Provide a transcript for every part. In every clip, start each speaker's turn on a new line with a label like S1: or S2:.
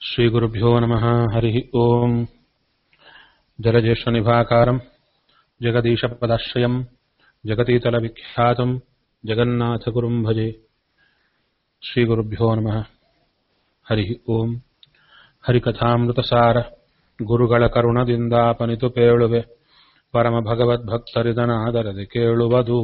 S1: श्रीगुरुभ्यो नमः हरिः ओम् जलज्येष्ठनिभाकारम् जगदीशपदाश्रयम् जगतीतलविख्यातम् जगन्नाथगुरुम् भजे श्रीगुरुभ्यो नमः ಹರಿ ಓಂ ಹರಿಕಥಾಮೃತಸಾರ ಗುರುಗಳ ಕರುಣದಿಂದಾಪನಿತು ಪೇಳುವೆ ಪರಮ ಭಗವದ್ಭಕ್ತರಿದನಾದರದೆ ಕೇಳುವುದು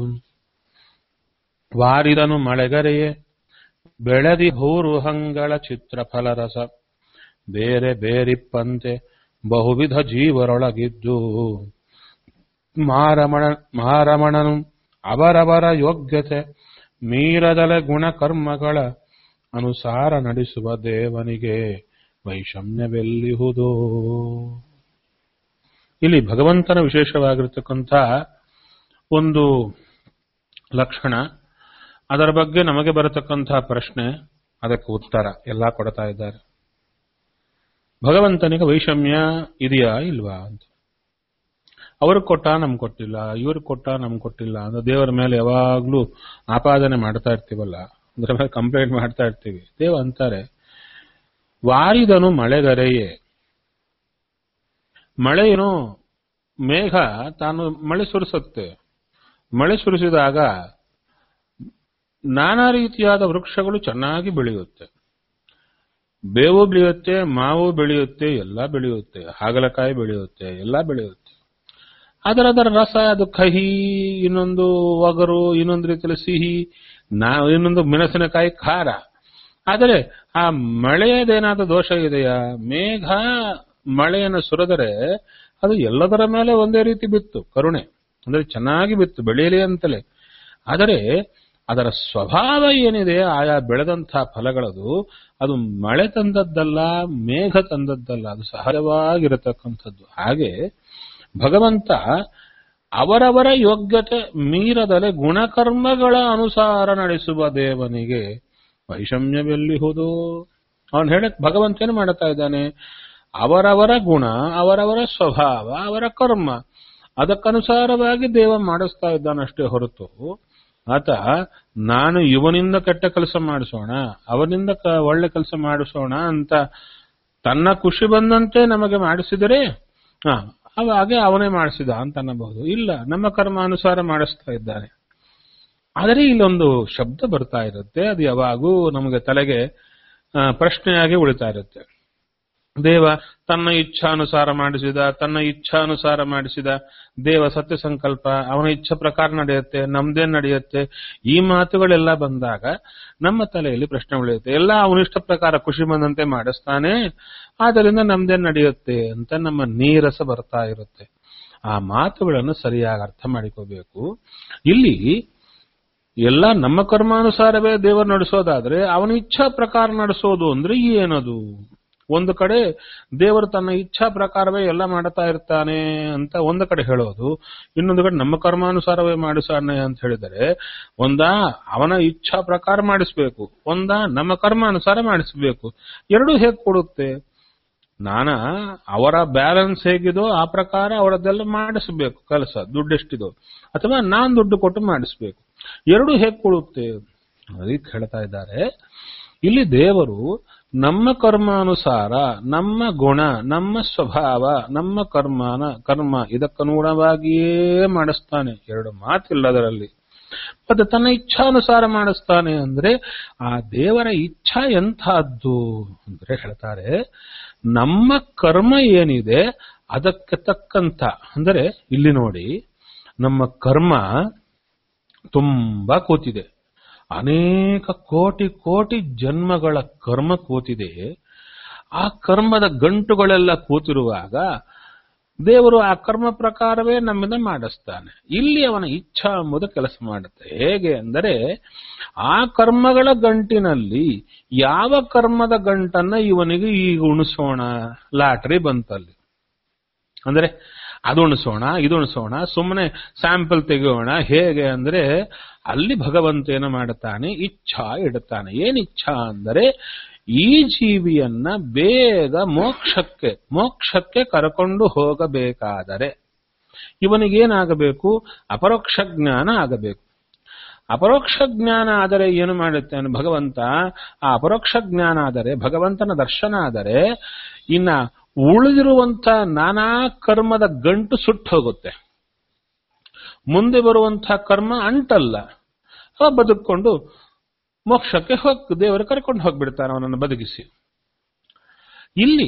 S1: ವಾರಿದನು ಮಳೆಗರೆಯೇ ಬೆಳದಿ ಭೂರುಹಂಗಳ ಚಿತ್ರಫಲರಸ ಬೇರೆ ಬೇರಿಪ್ಪಂತೆ ಬಹುವಿಧ ಜೀವರೊಳಗಿದ್ದು ಮಾರಮಣ ಮಾರಮಣನು ಅವರವರ ಯೋಗ್ಯತೆ ಮೀರದಲೆ ಗುಣಕರ್ಮಗಳ ಅನುಸಾರ ನಡೆಸುವ ದೇವನಿಗೆ ವೈಷಮ್ಯವೆಲ್ಲಿಹುದು ಇಲ್ಲಿ ಭಗವಂತನ ವಿಶೇಷವಾಗಿರ್ತಕ್ಕಂಥ ಒಂದು ಲಕ್ಷಣ ಅದರ ಬಗ್ಗೆ ನಮಗೆ ಬರತಕ್ಕಂತಹ ಪ್ರಶ್ನೆ ಅದಕ್ಕೆ ಉತ್ತರ ಎಲ್ಲ ಕೊಡ್ತಾ ಇದ್ದಾರೆ ಭಗವಂತನಿಗೆ ವೈಷಮ್ಯ ಇದೆಯಾ ಇಲ್ವಾ ಅಂತ ಅವ್ರಿಗೆ ಕೊಟ್ಟ ನಮ್ಗೆ ಕೊಟ್ಟಿಲ್ಲ ಇವ್ರಿಗೆ ಕೊಟ್ಟ ನಮ್ಗೆ ಕೊಟ್ಟಿಲ್ಲ ಅಂದ್ರೆ ದೇವರ ಮೇಲೆ ಯಾವಾಗ್ಲೂ ಆಪಾದನೆ ಮಾಡ್ತಾ ಇರ್ತೀವಲ್ಲ ಅದ್ರ ಮೇಲೆ ಕಂಪ್ಲೇಂಟ್ ಮಾಡ್ತಾ ಇರ್ತೀವಿ ದೇವ ಅಂತಾರೆ ವಾರಿದನು ಮಳೆಗರೆಯೇ ಮಳೆ ಏನೋ ಮೇಘ ತಾನು ಮಳೆ ಸುರಿಸುತ್ತೆ ಮಳೆ ಸುರಿಸಿದಾಗ ನಾನಾ ರೀತಿಯಾದ ವೃಕ್ಷಗಳು ಚೆನ್ನಾಗಿ ಬೆಳೆಯುತ್ತೆ ಬೇವು ಬೆಳೆಯುತ್ತೆ ಮಾವು ಬೆಳೆಯುತ್ತೆ ಎಲ್ಲ ಬೆಳೆಯುತ್ತೆ ಹಾಗಲಕಾಯಿ ಬೆಳೆಯುತ್ತೆ ಎಲ್ಲ ಬೆಳೆಯುತ್ತೆ ಅದರದರ ರಸ ಅದು ಕಹಿ ಇನ್ನೊಂದು ಒಗರು ಇನ್ನೊಂದು ರೀತಿಯಲ್ಲಿ ಸಿಹಿ ನಾ ಇನ್ನೊಂದು ಮೆಣಸಿನಕಾಯಿ ಖಾರ ಆದರೆ ಆ ಮಳೆಯದೇನಾದ ದೋಷ ಇದೆಯಾ ಮೇಘ ಮಳೆಯನ್ನು ಸುರಿದರೆ ಅದು ಎಲ್ಲದರ ಮೇಲೆ ಒಂದೇ ರೀತಿ ಬಿತ್ತು ಕರುಣೆ ಅಂದ್ರೆ ಚೆನ್ನಾಗಿ ಬಿತ್ತು ಬೆಳೆಯಲಿ ಅಂತಲೇ ಆದರೆ ಅದರ ಸ್ವಭಾವ ಏನಿದೆ ಆಯಾ ಬೆಳೆದಂತಹ ಫಲಗಳದು ಅದು ಮಳೆ ತಂದದ್ದಲ್ಲ ಮೇಘ ತಂದದ್ದಲ್ಲ ಅದು ಸಹಜವಾಗಿರತಕ್ಕಂಥದ್ದು ಹಾಗೆ ಭಗವಂತ ಅವರವರ ಯೋಗ್ಯತೆ ಮೀರದಲೆ ಗುಣಕರ್ಮಗಳ ಅನುಸಾರ ನಡೆಸುವ ದೇವನಿಗೆ ವೈಷಮ್ಯವೆಲ್ಲಿಹುದು ಅವನು ಹೇಳಕ್ ಭಗವಂತ ಏನು ಮಾಡುತ್ತಾ ಇದ್ದಾನೆ ಅವರವರ ಗುಣ ಅವರವರ ಸ್ವಭಾವ ಅವರ ಕರ್ಮ ಅದಕ್ಕನುಸಾರವಾಗಿ ದೇವ ಮಾಡಿಸ್ತಾ ಇದ್ದಾನಷ್ಟೇ ಹೊರತು ಆತ ನಾನು ಇವನಿಂದ ಕೆಟ್ಟ ಕೆಲಸ ಮಾಡಿಸೋಣ ಅವನಿಂದ ಒಳ್ಳೆ ಕೆಲಸ ಮಾಡಿಸೋಣ ಅಂತ ತನ್ನ ಖುಷಿ ಬಂದಂತೆ ನಮಗೆ ಮಾಡಿಸಿದರೆ ಹ ಅವಾಗೆ ಅವನೇ ಮಾಡಿಸಿದ ಅಂತ ಅನ್ನಬಹುದು ಇಲ್ಲ ನಮ್ಮ ಕರ್ಮಾನುಸಾರ ಮಾಡಿಸ್ತಾ ಇದ್ದಾನೆ ಆದರೆ ಇಲ್ಲೊಂದು ಶಬ್ದ ಬರ್ತಾ ಇರುತ್ತೆ ಅದು ಯಾವಾಗೂ ನಮಗೆ ತಲೆಗೆ ಪ್ರಶ್ನೆಯಾಗಿ ಉಳಿತಾ ಇರುತ್ತೆ ದೇವ ತನ್ನ ಇಚ್ಛಾನುಸಾರ ಮಾಡಿಸಿದ ತನ್ನ ಇಚ್ಛಾನುಸಾರ ಮಾಡಿಸಿದ ದೇವ ಸತ್ಯ ಸಂಕಲ್ಪ ಅವನ ಇಚ್ಛಾ ಪ್ರಕಾರ ನಡೆಯುತ್ತೆ ನಮ್ದೇನ್ ನಡೆಯುತ್ತೆ ಈ ಮಾತುಗಳೆಲ್ಲ ಬಂದಾಗ ನಮ್ಮ ತಲೆಯಲ್ಲಿ ಪ್ರಶ್ನೆ ಉಳಿಯುತ್ತೆ ಎಲ್ಲ ಅವನಿಷ್ಟ ಪ್ರಕಾರ ಖುಷಿ ಬಂದಂತೆ ಮಾಡಿಸ್ತಾನೆ ಆದ್ದರಿಂದ ನಮ್ದೇನ್ ನಡೆಯುತ್ತೆ ಅಂತ ನಮ್ಮ ನೀರಸ ಬರ್ತಾ ಇರುತ್ತೆ ಆ ಮಾತುಗಳನ್ನು ಸರಿಯಾಗಿ ಅರ್ಥ ಮಾಡಿಕೋಬೇಕು ಇಲ್ಲಿ ಎಲ್ಲ ನಮ್ಮ ಕರ್ಮಾನುಸಾರವೇ ದೇವರು ನಡೆಸೋದಾದ್ರೆ ಅವನ ಇಚ್ಛಾ ಪ್ರಕಾರ ನಡೆಸೋದು ಅಂದ್ರೆ ಏನದು ಒಂದು ಕಡೆ ದೇವರು ತನ್ನ ಇಚ್ಛಾ ಪ್ರಕಾರವೇ ಎಲ್ಲ ಮಾಡ್ತಾ ಇರ್ತಾನೆ ಅಂತ ಒಂದು ಕಡೆ ಹೇಳೋದು ಇನ್ನೊಂದು ಕಡೆ ನಮ್ಮ ಕರ್ಮಾನುಸಾರವೇ ಮಾಡಿಸಾನೆ ಅಂತ ಹೇಳಿದರೆ ಒಂದ ಅವನ ಇಚ್ಛಾ ಪ್ರಕಾರ ಮಾಡಿಸ್ಬೇಕು ಒಂದ ನಮ್ಮ ಕರ್ಮಾನುಸಾರ ಮಾಡಿಸ್ಬೇಕು ಎರಡೂ ಹೇಗೆ ಕೊಡುತ್ತೆ ನಾನ ಅವರ ಬ್ಯಾಲೆನ್ಸ್ ಹೇಗಿದೋ ಆ ಪ್ರಕಾರ ಅವರದ್ದೆಲ್ಲ ಮಾಡಿಸ್ಬೇಕು ಕೆಲಸ ದುಡ್ಡೆಷ್ಟಿದೋ ಅಥವಾ ನಾನ್ ದುಡ್ಡು ಕೊಟ್ಟು ಮಾಡಿಸ್ಬೇಕು ಎರಡೂ ಹೇಗೆ ಕೊಡುತ್ತೆ ಅದಕ್ಕೆ ಹೇಳ್ತಾ ಇದ್ದಾರೆ ಇಲ್ಲಿ ದೇವರು ನಮ್ಮ ಕರ್ಮಾನುಸಾರ ನಮ್ಮ ಗುಣ ನಮ್ಮ ಸ್ವಭಾವ ನಮ್ಮ ಕರ್ಮನ ಕರ್ಮ ಇದಕ್ಕನುಗುಣವಾಗಿಯೇ ಮಾಡಿಸ್ತಾನೆ ಎರಡು ಮಾತಿಲ್ಲ ಅದರಲ್ಲಿ ಮತ್ತೆ ತನ್ನ ಇಚ್ಛಾನುಸಾರ ಮಾಡಿಸ್ತಾನೆ ಅಂದ್ರೆ ಆ ದೇವರ ಇಚ್ಛಾ ಎಂಥದ್ದು ಅಂದ್ರೆ ಹೇಳ್ತಾರೆ ನಮ್ಮ ಕರ್ಮ ಏನಿದೆ ಅದಕ್ಕೆ ತಕ್ಕಂತ ಅಂದರೆ ಇಲ್ಲಿ ನೋಡಿ ನಮ್ಮ ಕರ್ಮ ತುಂಬಾ ಕೂತಿದೆ ಅನೇಕ ಕೋಟಿ ಕೋಟಿ ಜನ್ಮಗಳ ಕರ್ಮ ಕೂತಿದೆ ಆ ಕರ್ಮದ ಗಂಟುಗಳೆಲ್ಲ ಕೂತಿರುವಾಗ ದೇವರು ಆ ಕರ್ಮ ಪ್ರಕಾರವೇ ನಮ್ಮಿಂದ ಮಾಡಿಸ್ತಾನೆ ಇಲ್ಲಿ ಅವನ ಇಚ್ಛಾ ಎಂಬುದು ಕೆಲಸ ಮಾಡುತ್ತೆ ಹೇಗೆ ಅಂದರೆ ಆ ಕರ್ಮಗಳ ಗಂಟಿನಲ್ಲಿ ಯಾವ ಕರ್ಮದ ಗಂಟನ್ನ ಇವನಿಗೆ ಈಗ ಉಣಿಸೋಣ ಲಾಟ್ರಿ ಬಂತಲ್ಲಿ ಅಂದ್ರೆ ಅದು ಉಣಿಸೋಣ ಇದು ಉಣಿಸೋಣ ಸುಮ್ಮನೆ ಸ್ಯಾಂಪಲ್ ತೆಗೆಯೋಣ ಹೇಗೆ ಅಂದ್ರೆ ಅಲ್ಲಿ ಭಗವಂತ ಏನು ಮಾಡುತ್ತಾನೆ ಇಚ್ಛಾ ಇಡುತ್ತಾನೆ ಏನ್ ಇಚ್ಛಾ ಅಂದರೆ ಈ ಜೀವಿಯನ್ನ ಬೇಗ ಮೋಕ್ಷಕ್ಕೆ ಮೋಕ್ಷಕ್ಕೆ ಕರಕೊಂಡು ಹೋಗಬೇಕಾದರೆ ಇವನಿಗೇನಾಗಬೇಕು ಅಪರೋಕ್ಷ ಜ್ಞಾನ ಆಗಬೇಕು ಅಪರೋಕ್ಷ ಜ್ಞಾನ ಆದರೆ ಏನು ಮಾಡುತ್ತೆ ಅಂದ್ರೆ ಭಗವಂತ ಆ ಅಪರೋಕ್ಷ ಜ್ಞಾನ ಆದರೆ ಭಗವಂತನ ದರ್ಶನ ಆದರೆ ಇನ್ನ ಉಳಿದಿರುವಂತ ನಾನಾ ಕರ್ಮದ ಗಂಟು ಸುಟ್ಟು ಹೋಗುತ್ತೆ ಮುಂದೆ ಬರುವಂತಹ ಕರ್ಮ ಅಂಟಲ್ಲ ಅವ ಬದುಕೊಂಡು ಮೋಕ್ಷಕ್ಕೆ ಹೋಗ್ ದೇವರು ಕರ್ಕೊಂಡು ಹೋಗ್ಬಿಡ್ತಾರೆ ಅವನನ್ನು ಬದುಕಿಸಿ ಇಲ್ಲಿ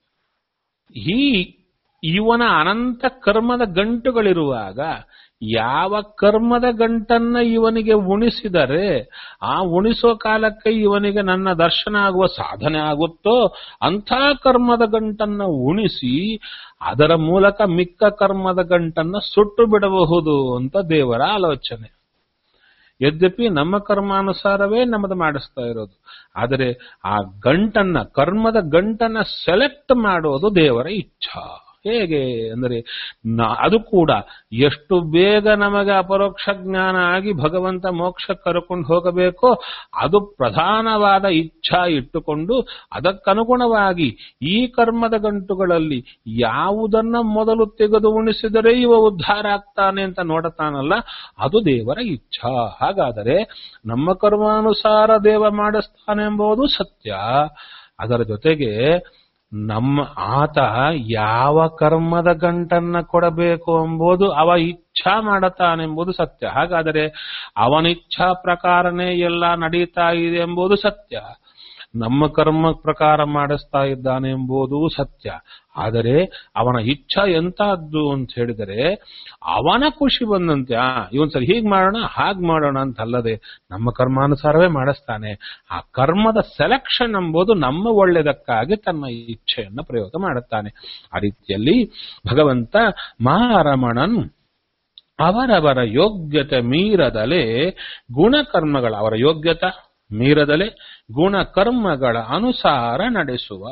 S1: ಈ ಇವನ ಅನಂತ ಕರ್ಮದ ಗಂಟುಗಳಿರುವಾಗ ಯಾವ ಕರ್ಮದ ಗಂಟನ್ನ ಇವನಿಗೆ ಉಣಿಸಿದರೆ ಆ ಉಣಿಸೋ ಕಾಲಕ್ಕೆ ಇವನಿಗೆ ನನ್ನ ದರ್ಶನ ಆಗುವ ಸಾಧನೆ ಆಗುತ್ತೋ ಅಂಥ ಕರ್ಮದ ಗಂಟನ್ನ ಉಣಿಸಿ ಅದರ ಮೂಲಕ ಮಿಕ್ಕ ಕರ್ಮದ ಗಂಟನ್ನ ಸುಟ್ಟು ಬಿಡಬಹುದು ಅಂತ ದೇವರ ಆಲೋಚನೆ ಯದ್ಯಪಿ ನಮ್ಮ ಕರ್ಮಾನುಸಾರವೇ ನಮ್ಮದು ಮಾಡಿಸ್ತಾ ಇರೋದು ಆದರೆ ಆ ಗಂಟನ್ನ ಕರ್ಮದ ಗಂಟನ್ನ ಸೆಲೆಕ್ಟ್ ಮಾಡೋದು ದೇವರ ಇಚ್ಛಾ ಹೇಗೆ ಅಂದರೆ ನ- ಅದು ಕೂಡ ಎಷ್ಟು ಬೇಗ ನಮಗೆ ಅಪರೋಕ್ಷ ಜ್ಞಾನ ಆಗಿ ಭಗವಂತ ಮೋಕ್ಷ ಕರ್ಕೊಂಡು ಹೋಗಬೇಕೋ ಅದು ಪ್ರಧಾನವಾದ ಇಚ್ಛಾ ಇಟ್ಟುಕೊಂಡು ಅದಕ್ಕನುಗುಣವಾಗಿ ಈ ಕರ್ಮದ ಗಂಟುಗಳಲ್ಲಿ ಯಾವುದನ್ನ ಮೊದಲು ತೆಗೆದು ಉಣಿಸಿದರೆ ಇವ ಉದ್ಧಾರ ಆಗ್ತಾನೆ ಅಂತ ನೋಡತಾನಲ್ಲ ಅದು ದೇವರ ಇಚ್ಛಾ ಹಾಗಾದರೆ ನಮ್ಮ ಕರ್ಮಾನುಸಾರ ದೇವ ಮಾಡಿಸ್ತಾನೆ ಎಂಬುದು ಸತ್ಯ ಅದರ ಜೊತೆಗೆ ನಮ್ಮ ಆತ ಯಾವ ಕರ್ಮದ ಗಂಟನ್ನ ಕೊಡಬೇಕು ಎಂಬುದು ಅವ ಇಚ್ಛಾ ಮಾಡತಾನೆಂಬುದು ಸತ್ಯ ಹಾಗಾದರೆ ಅವನ ಇಚ್ಛಾ ಪ್ರಕಾರನೇ ಎಲ್ಲ ನಡೀತಾ ಇದೆ ಎಂಬುದು ಸತ್ಯ ನಮ್ಮ ಕರ್ಮ ಪ್ರಕಾರ ಮಾಡಿಸ್ತಾ ಇದ್ದಾನೆ ಎಂಬುದು ಸತ್ಯ ಆದರೆ ಅವನ ಇಚ್ಛಾ ಎಂತಹದ್ದು ಅಂತ ಹೇಳಿದರೆ ಅವನ ಖುಷಿ ಬಂದಂತೆ ಆ ಇವನ್ ಸರಿ ಹೀಗ್ ಮಾಡೋಣ ಹಾಗ್ ಮಾಡೋಣ ಅಂತ ಅಲ್ಲದೆ ನಮ್ಮ ಕರ್ಮಾನುಸಾರವೇ ಮಾಡಿಸ್ತಾನೆ ಆ ಕರ್ಮದ ಸೆಲೆಕ್ಷನ್ ಎಂಬುದು ನಮ್ಮ ಒಳ್ಳೆಯದಕ್ಕಾಗಿ ತನ್ನ ಇಚ್ಛೆಯನ್ನು ಪ್ರಯೋಗ ಮಾಡುತ್ತಾನೆ ಆ ರೀತಿಯಲ್ಲಿ ಭಗವಂತ ಮಹಾರಮಣನ್ ಅವರವರ ಯೋಗ್ಯತೆ ಮೀರದಲೇ ಗುಣಕರ್ಮಗಳ ಅವರ ಯೋಗ್ಯತೆ ಮೀರದಲೆ ಗುಣಕರ್ಮಗಳ ಅನುಸಾರ ನಡೆಸುವ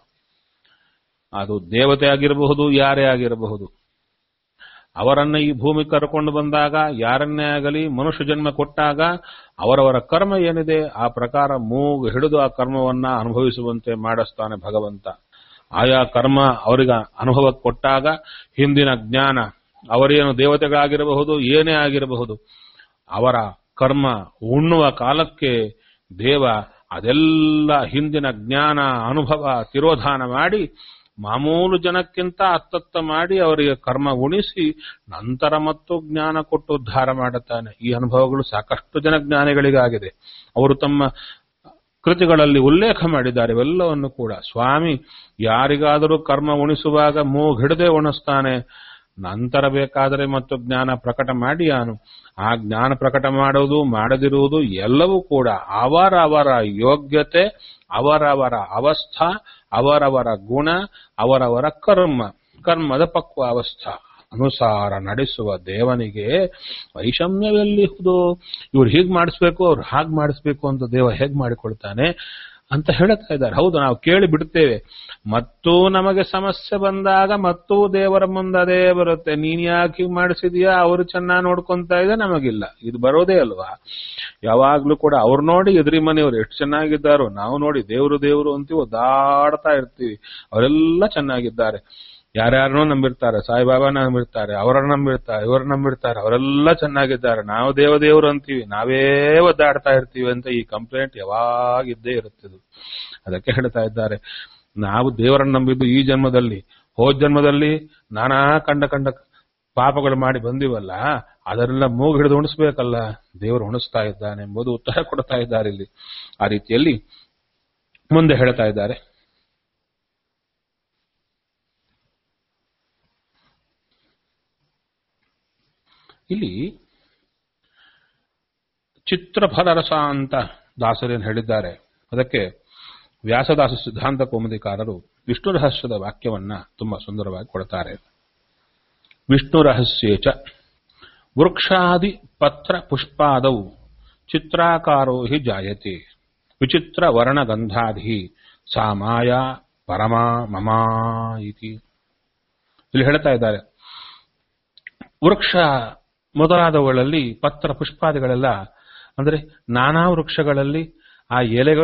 S1: ಅದು ದೇವತೆ ಆಗಿರಬಹುದು ಯಾರೇ ಆಗಿರಬಹುದು ಅವರನ್ನ ಈ ಭೂಮಿ ಕರ್ಕೊಂಡು ಬಂದಾಗ ಯಾರನ್ನೇ ಆಗಲಿ ಮನುಷ್ಯ ಜನ್ಮ ಕೊಟ್ಟಾಗ ಅವರವರ ಕರ್ಮ ಏನಿದೆ ಆ ಪ್ರಕಾರ ಮೂಗು ಹಿಡಿದು ಆ ಕರ್ಮವನ್ನ ಅನುಭವಿಸುವಂತೆ ಮಾಡಿಸ್ತಾನೆ ಭಗವಂತ ಆಯಾ ಕರ್ಮ ಅವರಿಗೆ ಅನುಭವಕ್ಕೆ ಕೊಟ್ಟಾಗ ಹಿಂದಿನ ಜ್ಞಾನ ಅವರೇನು ದೇವತೆಗಳಾಗಿರಬಹುದು ಏನೇ ಆಗಿರಬಹುದು ಅವರ ಕರ್ಮ ಉಣ್ಣುವ ಕಾಲಕ್ಕೆ ದೇವ ಅದೆಲ್ಲ ಹಿಂದಿನ ಜ್ಞಾನ ಅನುಭವ ತಿರೋಧಾನ ಮಾಡಿ ಮಾಮೂಲು ಜನಕ್ಕಿಂತ ಅತ್ತತ್ತ ಮಾಡಿ ಅವರಿಗೆ ಕರ್ಮ ಉಣಿಸಿ ನಂತರ ಮತ್ತು ಜ್ಞಾನ ಕೊಟ್ಟು ಉದ್ಧಾರ ಮಾಡುತ್ತಾನೆ ಈ ಅನುಭವಗಳು ಸಾಕಷ್ಟು ಜನ ಜ್ಞಾನಿಗಳಿಗಾಗಿದೆ ಅವರು ತಮ್ಮ ಕೃತಿಗಳಲ್ಲಿ ಉಲ್ಲೇಖ ಮಾಡಿದ್ದಾರೆ ಇವೆಲ್ಲವನ್ನು ಕೂಡ ಸ್ವಾಮಿ ಯಾರಿಗಾದರೂ ಕರ್ಮ ಉಣಿಸುವಾಗ ಮೂಗಿಡದೆ ಉಣಿಸ್ತಾನೆ ನಂತರ ಬೇಕಾದರೆ ಮತ್ತು ಜ್ಞಾನ ಪ್ರಕಟ ಮಾಡಿ ಅವನು ಆ ಜ್ಞಾನ ಪ್ರಕಟ ಮಾಡುವುದು ಮಾಡದಿರುವುದು ಎಲ್ಲವೂ ಕೂಡ ಅವರವರ ಯೋಗ್ಯತೆ ಅವರವರ ಅವಸ್ಥಾ ಅವರವರ ಗುಣ ಅವರವರ ಕರ್ಮ ಕರ್ಮದ ಪಕ್ವ ಅವಸ್ಥಾ ಅನುಸಾರ ನಡೆಸುವ ದೇವನಿಗೆ ವೈಷಮ್ಯವೆಲ್ಲಿಹುದು ಇವ್ರು ಹೀಗ್ ಮಾಡಿಸ್ಬೇಕು ಅವ್ರು ಹಾಗ್ ಮಾಡಿಸ್ಬೇಕು ಅಂತ ದೇವ ಹೇಗ್ ಮಾಡಿಕೊಳ್ತಾನೆ ಅಂತ ಹೇಳ್ತಾ ಇದ್ದಾರೆ ಹೌದು ನಾವು ಕೇಳಿ ಬಿಡ್ತೇವೆ ಮತ್ತೂ ನಮಗೆ ಸಮಸ್ಯೆ ಬಂದಾಗ ಮತ್ತೂ ದೇವರ ಮುಂದೆ ಅದೇ ಬರುತ್ತೆ ನೀನ್ ಯಾಕೆ ಹೀಗ್ ಮಾಡಿಸಿದ್ಯಾ ಅವರು ಚೆನ್ನಾಗಿ ನೋಡ್ಕೊಂತ ಇದೆ ನಮಗಿಲ್ಲ ಇದು ಬರೋದೇ ಅಲ್ವಾ ಯಾವಾಗ್ಲೂ ಕೂಡ ಅವ್ರು ನೋಡಿ ಎದುರಿ ಮನೆಯವ್ರು ಎಷ್ಟು ಚೆನ್ನಾಗಿದ್ದಾರೋ ನಾವು ನೋಡಿ ದೇವರು ದೇವರು ಅಂತೀವಿ ಒದ್ದಾಡ್ತಾ ಇರ್ತೀವಿ ಅವರೆಲ್ಲ ಚೆನ್ನಾಗಿದ್ದಾರೆ ಯಾರ್ಯಾರನ್ನೋ ನಂಬಿರ್ತಾರೆ ಸಾಯಿಬಾಬಾ ನಂಬಿರ್ತಾರೆ ಅವರನ್ನ ನಂಬಿರ್ತಾರೆ ಇವ್ರ ನಂಬಿರ್ತಾರೆ ಅವರೆಲ್ಲ ಚೆನ್ನಾಗಿದ್ದಾರೆ ನಾವು ದೇವ ದೇವರು ಅಂತೀವಿ ನಾವೇ ಒದ್ದಾಡ್ತಾ ಇರ್ತೀವಿ ಅಂತ ಈ ಕಂಪ್ಲೇಂಟ್ ಯಾವಾಗಿದ್ದೇ ಇರುತ್ತಿದ್ದು ಅದಕ್ಕೆ ಹೇಳ್ತಾ ಇದ್ದಾರೆ ನಾವು ದೇವರನ್ನ ನಂಬಿದ್ದು ಈ ಜನ್ಮದಲ್ಲಿ ಹೋದ ಜನ್ಮದಲ್ಲಿ ನಾನಾ ಕಂಡ ಕಂಡ ಪಾಪಗಳು ಮಾಡಿ ಬಂದಿವಲ್ಲ ಅದರೆಲ್ಲ ಮೂಗು ಹಿಡಿದು ಉಣಿಸ್ಬೇಕಲ್ಲ ದೇವರು ಉಣಿಸ್ತಾ ಇದ್ದಾನೆ ಎಂಬುದು ಉತ್ತರ ಕೊಡ್ತಾ ಇದ್ದಾರೆ ಇಲ್ಲಿ ಆ ರೀತಿಯಲ್ಲಿ ಮುಂದೆ ಹೇಳ್ತಾ ಇದ್ದಾರೆ ಇಲ್ಲಿ ಚಿತ್ರಫಲರಸ ಅಂತ ದಾಸರೇನು ಹೇಳಿದ್ದಾರೆ ಅದಕ್ಕೆ ವ್ಯಾಸದಾಸ ಸಿದ್ಧಾಂತ ಕೌಮುದಿಕಾರರು ವಿಷ್ಣು ರಹಸ್ಯದ ವಾಕ್ಯವನ್ನ ತುಂಬಾ ಸುಂದರವಾಗಿ ಕೊಡ್ತಾರೆ ವಿಷ್ಣು ರಹಸ್ಯೇಚ ವೃಕ್ಷಾದಿ ಪತ್ರ ಪುಷ್ಪಾದವು ಚಿತ್ರಾಕಾರೋ ಹಿ ಜಾಯತೆ ವಿಚಿತ್ರ ವರ್ಣಗಂಧಾಧಿ ಸಾ ಮಾಯಾ ಪರಮಾ ಮಮಾ ಇತಿ ಇಲ್ಲಿ ಹೇಳ್ತಾ ಇದ್ದಾರೆ ವೃಕ್ಷ ಮೊದಲಾದವುಗಳಲ್ಲಿ ಪತ್ರ ಪುಷ್ಪಾದಿಗಳೆಲ್ಲ ಅಂದರೆ ನಾನಾ ವೃಕ್ಷಗಳಲ್ಲಿ ಆ ಎಲೆಗಳು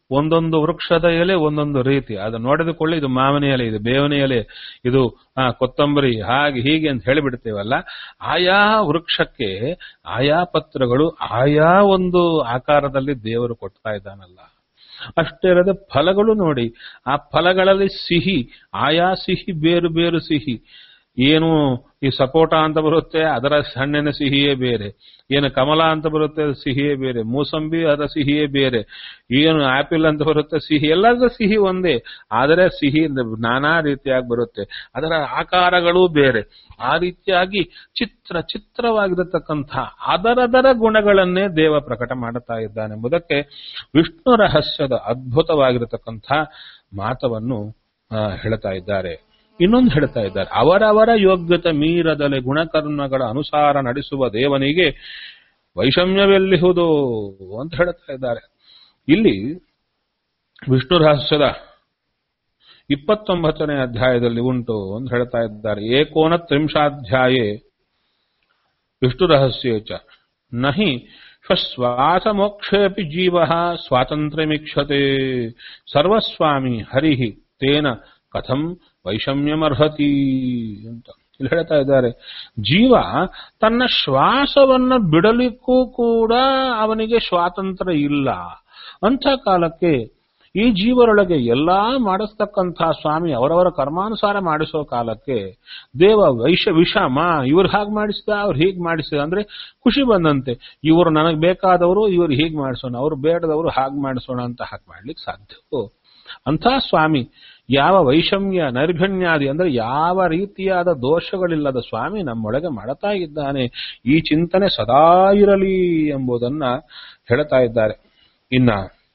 S1: ಒಂದೊಂದು ವೃಕ್ಷದ ಎಲೆ ಒಂದೊಂದು ರೀತಿ ಅದು ನೋಡಿದುಕೊಳ್ಳಿ ಇದು ಮಾವಿನ ಎಲೆ ಇದು ಬೇವಿನ ಎಲೆ ಇದು ಆ, ಕೊತ್ತಂಬರಿ ಹಾಗೆ ಹೀಗೆ ಅಂತ ಹೇಳಿಬಿಡ್ತೇವಲ್ಲ ಆಯಾ ವೃಕ್ಷಕ್ಕೆ ಆಯಾ ಪತ್ರಗಳು ಆಯಾ ಒಂದು ಆಕಾರದಲ್ಲಿ ದೇವರು ಕೊಡ್ತಾ ಇದ್ದಾನಲ್ಲ ಅಷ್ಟೇ ಇರದೆ ಫಲಗಳು ನೋಡಿ ಆ ಫಲಗಳಲ್ಲಿ ಸಿಹಿ ಆಯಾ ಸಿಹಿ ಬೇರು ಬೇರು ಸಿಹಿ ಏನು ಈ ಸಪೋಟ ಅಂತ ಬರುತ್ತೆ ಅದರ ಹಣ್ಣಿನ ಸಿಹಿಯೇ ಬೇರೆ ಏನು ಕಮಲ ಅಂತ ಬರುತ್ತೆ ಅದು ಸಿಹಿಯೇ ಬೇರೆ ಮೂಸಂಬಿ ಅದರ ಸಿಹಿಯೇ ಬೇರೆ ಏನು ಆಪಿಲ್ ಅಂತ ಬರುತ್ತೆ ಸಿಹಿ ಎಲ್ಲದರ ಸಿಹಿ ಒಂದೇ ಆದರೆ ಸಿಹಿ ನಾನಾ ರೀತಿಯಾಗಿ ಬರುತ್ತೆ ಅದರ ಆಕಾರಗಳು ಬೇರೆ ಆ ರೀತಿಯಾಗಿ ಚಿತ್ರ ಚಿತ್ರವಾಗಿರತಕ್ಕಂಥ ಅದರದರ ಗುಣಗಳನ್ನೇ ದೇವ ಪ್ರಕಟ ಮಾಡುತ್ತಾ ಇದ್ದಾನೆ ಎಂಬುದಕ್ಕೆ ವಿಷ್ಣು ರಹಸ್ಯದ ಅದ್ಭುತವಾಗಿರತಕ್ಕಂಥ ಮಾತವನ್ನು ಆ, ಹೇಳ್ತಾ ಇದ್ದಾರೆ ಇನ್ನೊಂದು ಹೇಳ್ತಾ ಇದ್ದಾರೆ ಅವರವರ ಯೋಗ್ಯತೆ ಮೀರದಲೆ ಗುಣಕರ್ಮಗಳ ಅನುಸಾರ ನಡೆಸುವ ದೇವನಿಗೆ ವೈಷಮ್ಯವೆಲ್ಲಿಹುದು ಅಂತ ಹೇಳ್ತಾ ಇದ್ದಾರೆ ಇಲ್ಲಿ ವಿಷ್ಣು ರಹಸ್ಯದ ಇಪ್ಪತ್ತೊಂಬತ್ತನೇ ಅಧ್ಯಾಯದಲ್ಲಿ ಉಂಟು ಅಂತ ಹೇಳ್ತಾ ಇದ್ದಾರೆ ಏಕೋನ ತ್ರಿಂಶಾಧ್ಯಾಯೇ ವಿಷ್ಣು ರಹಸ್ಯೇ ಚ ನಹಿ ಸ್ವಶ್ವಾಸ ಮೋಕ್ಷೇಪಿ ಜೀವ ಸ್ವಾತಂತ್ರ್ಯಮೀಕ್ಷತೆ ಸರ್ವಸ್ವಾಮಿ ಹರಿ ತೇನ ಕಥಂ ವೈಷಮ್ಯಮರ್ಹತಿ ಅಂತ ಇಲ್ಲಿ ಹೇಳ್ತಾ ಇದ್ದಾರೆ ಜೀವ ತನ್ನ ಶ್ವಾಸವನ್ನ ಬಿಡಲಿಕ್ಕೂ ಕೂಡ ಅವನಿಗೆ ಸ್ವಾತಂತ್ರ್ಯ ಇಲ್ಲ ಅಂಥ ಕಾಲಕ್ಕೆ ಈ ಜೀವರೊಳಗೆ ಎಲ್ಲಾ ಮಾಡಿಸ್ತಕ್ಕಂಥ ಸ್ವಾಮಿ ಅವರವರ ಕರ್ಮಾನುಸಾರ ಮಾಡಿಸೋ ಕಾಲಕ್ಕೆ ದೇವ ವೈಷ ವಿಷಮ ಇವ್ರು ಹಾಗೆ ಮಾಡಿಸಿದ ಅವ್ರು ಹೀಗೆ ಮಾಡಿಸಿದ ಅಂದ್ರೆ ಖುಷಿ ಬಂದಂತೆ ಇವರು ನನಗೆ ಬೇಕಾದವರು ಇವರು ಹೀಗೆ ಮಾಡಿಸೋಣ ಅವ್ರು ಬೇಡದವರು ಹಾಗೆ ಮಾಡಿಸೋಣ ಅಂತ ಹಾಗೆ ಮಾಡ್ಲಿಕ್ಕೆ ಸಾಧ್ಯವೋ ಅಂಥ ಸ್ವಾಮಿ ಯಾವ ವೈಷಮ್ಯ ನೈರ್ಘಣ್ಯಾದಿ ಅಂದ್ರೆ ಯಾವ ರೀತಿಯಾದ ದೋಷಗಳಿಲ್ಲದ ಸ್ವಾಮಿ ನಮ್ಮೊಳಗೆ ಮಾಡುತ್ತಾ ಇದ್ದಾನೆ ಈ ಚಿಂತನೆ ಸದಾ ಇರಲಿ ಎಂಬುದನ್ನ ಹೇಳ್ತಾ ಇದ್ದಾರೆ ಇನ್ನ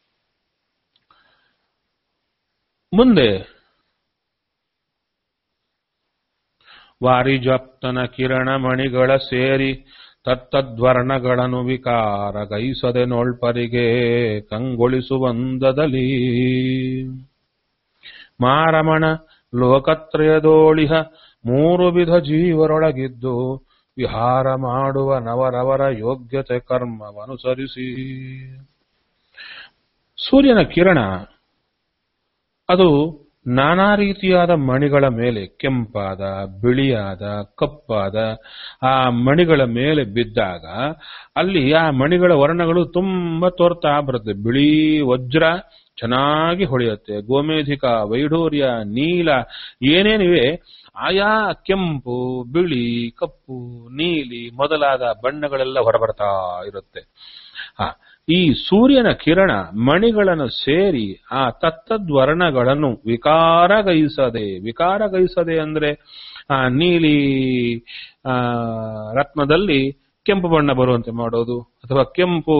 S1: ಮುಂದೆ ವಾರಿಜಪ್ತನ ಕಿರಣ ಮಣಿಗಳ ಸೇರಿ ತತ್ತದ್ವರ್ಣಗಳನ್ನು ವಿಕಾರ ಗೈಸದೆ ನೋಳ್ಪರಿಗೆ ಕಂಗೊಳಿಸುವಂದದಲ್ಲಿ ಮಾರಮಣ ಲೋಕತ್ರಯದೋಳಿಹ ಮೂರು ವಿಧ ಜೀವರೊಳಗಿದ್ದು ವಿಹಾರ ಮಾಡುವ ನವರವರ ಯೋಗ್ಯತೆ ಕರ್ಮವನುಸರಿಸಿ ಸೂರ್ಯನ ಕಿರಣ ಅದು ನಾನಾ ರೀತಿಯಾದ ಮಣಿಗಳ ಮೇಲೆ ಕೆಂಪಾದ ಬಿಳಿಯಾದ ಕಪ್ಪಾದ ಆ ಮಣಿಗಳ ಮೇಲೆ ಬಿದ್ದಾಗ ಅಲ್ಲಿ ಆ ಮಣಿಗಳ ವರ್ಣಗಳು ತುಂಬಾ ತೋರ್ತಾ ಬರುತ್ತೆ ಬಿಳಿ ವಜ್ರ ಚೆನ್ನಾಗಿ ಹೊಳೆಯುತ್ತೆ ಗೋಮೇಧಿಕ ವೈಢೂರ್ಯ ನೀಲ ಏನೇನಿವೆ ಆಯಾ ಕೆಂಪು ಬಿಳಿ ಕಪ್ಪು ನೀಲಿ ಮೊದಲಾದ ಬಣ್ಣಗಳೆಲ್ಲ ಹೊರಬರ್ತಾ ಇರುತ್ತೆ ಆ ಈ ಸೂರ್ಯನ ಕಿರಣ ಮಣಿಗಳನ್ನು ಸೇರಿ ಆ ತತ್ತದ್ವರ್ಣಗಳನ್ನು ವಿಕಾರಗೈಸದೆ ವಿಕಾರಗೈಸದೆ ಅಂದ್ರೆ ಆ ನೀಲಿ ಆ ರತ್ನದಲ್ಲಿ ಕೆಂಪು ಬಣ್ಣ ಬರುವಂತೆ ಮಾಡೋದು ಅಥವಾ ಕೆಂಪು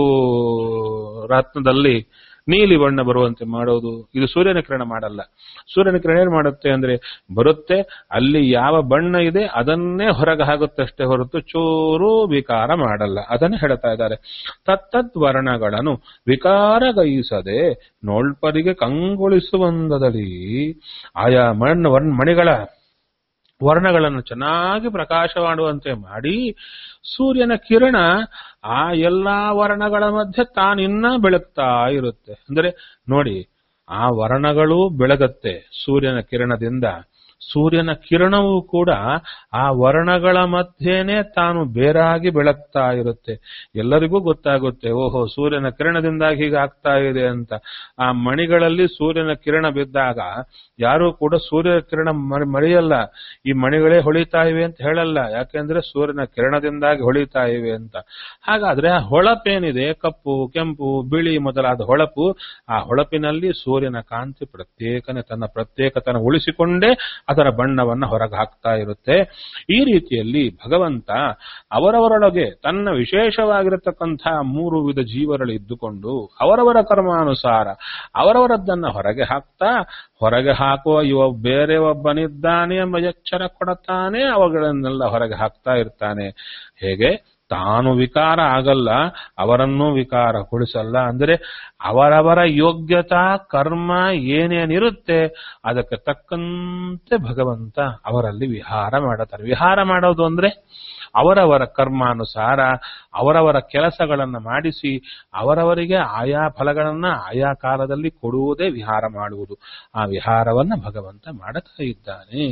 S1: ರತ್ನದಲ್ಲಿ ನೀಲಿ ಬಣ್ಣ ಬರುವಂತೆ ಮಾಡೋದು ಇದು ಸೂರ್ಯನ ಕಿರಣ ಮಾಡಲ್ಲ ಸೂರ್ಯನ ಕಿರಣ ಏನ್ ಮಾಡುತ್ತೆ ಅಂದ್ರೆ ಬರುತ್ತೆ ಅಲ್ಲಿ ಯಾವ ಬಣ್ಣ ಇದೆ ಅದನ್ನೇ ಹೊರಗೆ ಹಾಕುತ್ತಷ್ಟೇ ಹೊರತು ಚೂರು ವಿಕಾರ ಮಾಡಲ್ಲ ಅದನ್ನೇ ಹೇಳ್ತಾ ಇದ್ದಾರೆ ತತ್ತದ್ ವರ್ಣಗಳನ್ನು ವಿಕಾರಗೈಸದೆ ನೋಳ್ಪರಿಗೆ ಕಂಗೊಳಿಸುವಂದದಲ್ಲಿ ಆಯಾ ಮಣ್ಣು ವರ್ಣ ಮಣಿಗಳ ವರ್ಣಗಳನ್ನು ಚೆನ್ನಾಗಿ ಪ್ರಕಾಶ ಮಾಡುವಂತೆ ಮಾಡಿ ಸೂರ್ಯನ ಕಿರಣ ಆ ಎಲ್ಲಾ ವರ್ಣಗಳ ಮಧ್ಯೆ ತಾನಿನ್ನ ಬೆಳಗ್ತಾ ಇರುತ್ತೆ ಅಂದ್ರೆ ನೋಡಿ ಆ ವರ್ಣಗಳು ಬೆಳಗತ್ತೆ ಸೂರ್ಯನ ಕಿರಣದಿಂದ ಸೂರ್ಯನ ಕಿರಣವೂ ಕೂಡ ಆ ವರ್ಣಗಳ ಮಧ್ಯೆನೆ ತಾನು ಬೇರಾಗಿ ಬೆಳಗ್ತಾ ಇರುತ್ತೆ ಎಲ್ಲರಿಗೂ ಗೊತ್ತಾಗುತ್ತೆ ಓಹೋ ಸೂರ್ಯನ ಕಿರಣದಿಂದಾಗಿ ಹೀಗೆ ಆಗ್ತಾ ಇದೆ ಅಂತ ಆ ಮಣಿಗಳಲ್ಲಿ ಸೂರ್ಯನ ಕಿರಣ ಬಿದ್ದಾಗ ಯಾರೂ ಕೂಡ ಸೂರ್ಯ ಕಿರಣ ಮ- ಮರೆಯಲ್ಲ ಈ ಮಣಿಗಳೇ ಹೊಳಿತಾ ಇವೆ ಅಂತ ಹೇಳಲ್ಲ ಯಾಕೆಂದ್ರೆ ಸೂರ್ಯನ ಕಿರಣದಿಂದಾಗಿ ಹೊಳಿತಾ ಇವೆ ಅಂತ ಹಾಗಾದ್ರೆ ಆ ಹೊಳಪೇನಿದೆ ಕಪ್ಪು ಕೆಂಪು ಬಿಳಿ ಮೊದಲಾದ ಹೊಳಪು ಆ ಹೊಳಪಿನಲ್ಲಿ ಸೂರ್ಯನ ಕಾಂತಿ ಪ್ರತ್ಯೇಕನೆ ತನ್ನ ಪ್ರತ್ಯೇಕತನ ಉಳಿಸಿಕೊಂಡೇ ಅದರ ಬಣ್ಣವನ್ನ ಹೊರಗೆ ಹಾಕ್ತಾ ಇರುತ್ತೆ ಈ ರೀತಿಯಲ್ಲಿ ಭಗವಂತ ಅವರವರೊಳಗೆ ತನ್ನ ವಿಶೇಷವಾಗಿರತಕ್ಕಂಥ ಮೂರು ವಿಧ ಜೀವರಲ್ಲಿ ಇದ್ದುಕೊಂಡು ಅವರವರ ಕರ್ಮಾನುಸಾರ ಅವರವರದ್ದನ್ನ ಹೊರಗೆ ಹಾಕ್ತಾ ಹೊರಗೆ ಹಾಕುವ ಇವ ಬೇರೆ ಒಬ್ಬನಿದ್ದಾನೆ ಎಂಬ ಎಚ್ಚರ ಕೊಡುತ್ತಾನೆ ಅವುಗಳನ್ನೆಲ್ಲ ಹೊರಗೆ ಹಾಕ್ತಾ ಇರ್ತಾನೆ ಹೇಗೆ ತಾನು ವಿಕಾರ ಆಗಲ್ಲ ಅವರನ್ನೂ ವಿಕಾರ ಕೊಡಿಸಲ್ಲ ಅಂದ್ರೆ ಅವರವರ ಯೋಗ್ಯತಾ ಕರ್ಮ ಏನೇನಿರುತ್ತೆ ಅದಕ್ಕೆ ತಕ್ಕಂತೆ ಭಗವಂತ ಅವರಲ್ಲಿ ವಿಹಾರ ಮಾಡುತ್ತಾರೆ ವಿಹಾರ ಮಾಡೋದು ಅಂದ್ರೆ ಅವರವರ ಕರ್ಮಾನುಸಾರ ಅವರವರ ಕೆಲಸಗಳನ್ನು ಮಾಡಿಸಿ ಅವರವರಿಗೆ ಆಯಾ ಫಲಗಳನ್ನ ಆಯಾ ಕಾಲದಲ್ಲಿ ಕೊಡುವುದೇ ವಿಹಾರ ಮಾಡುವುದು ಆ ವಿಹಾರವನ್ನ ಭಗವಂತ ಮಾಡುತ್ತಾ ಇದ್ದಾನೆ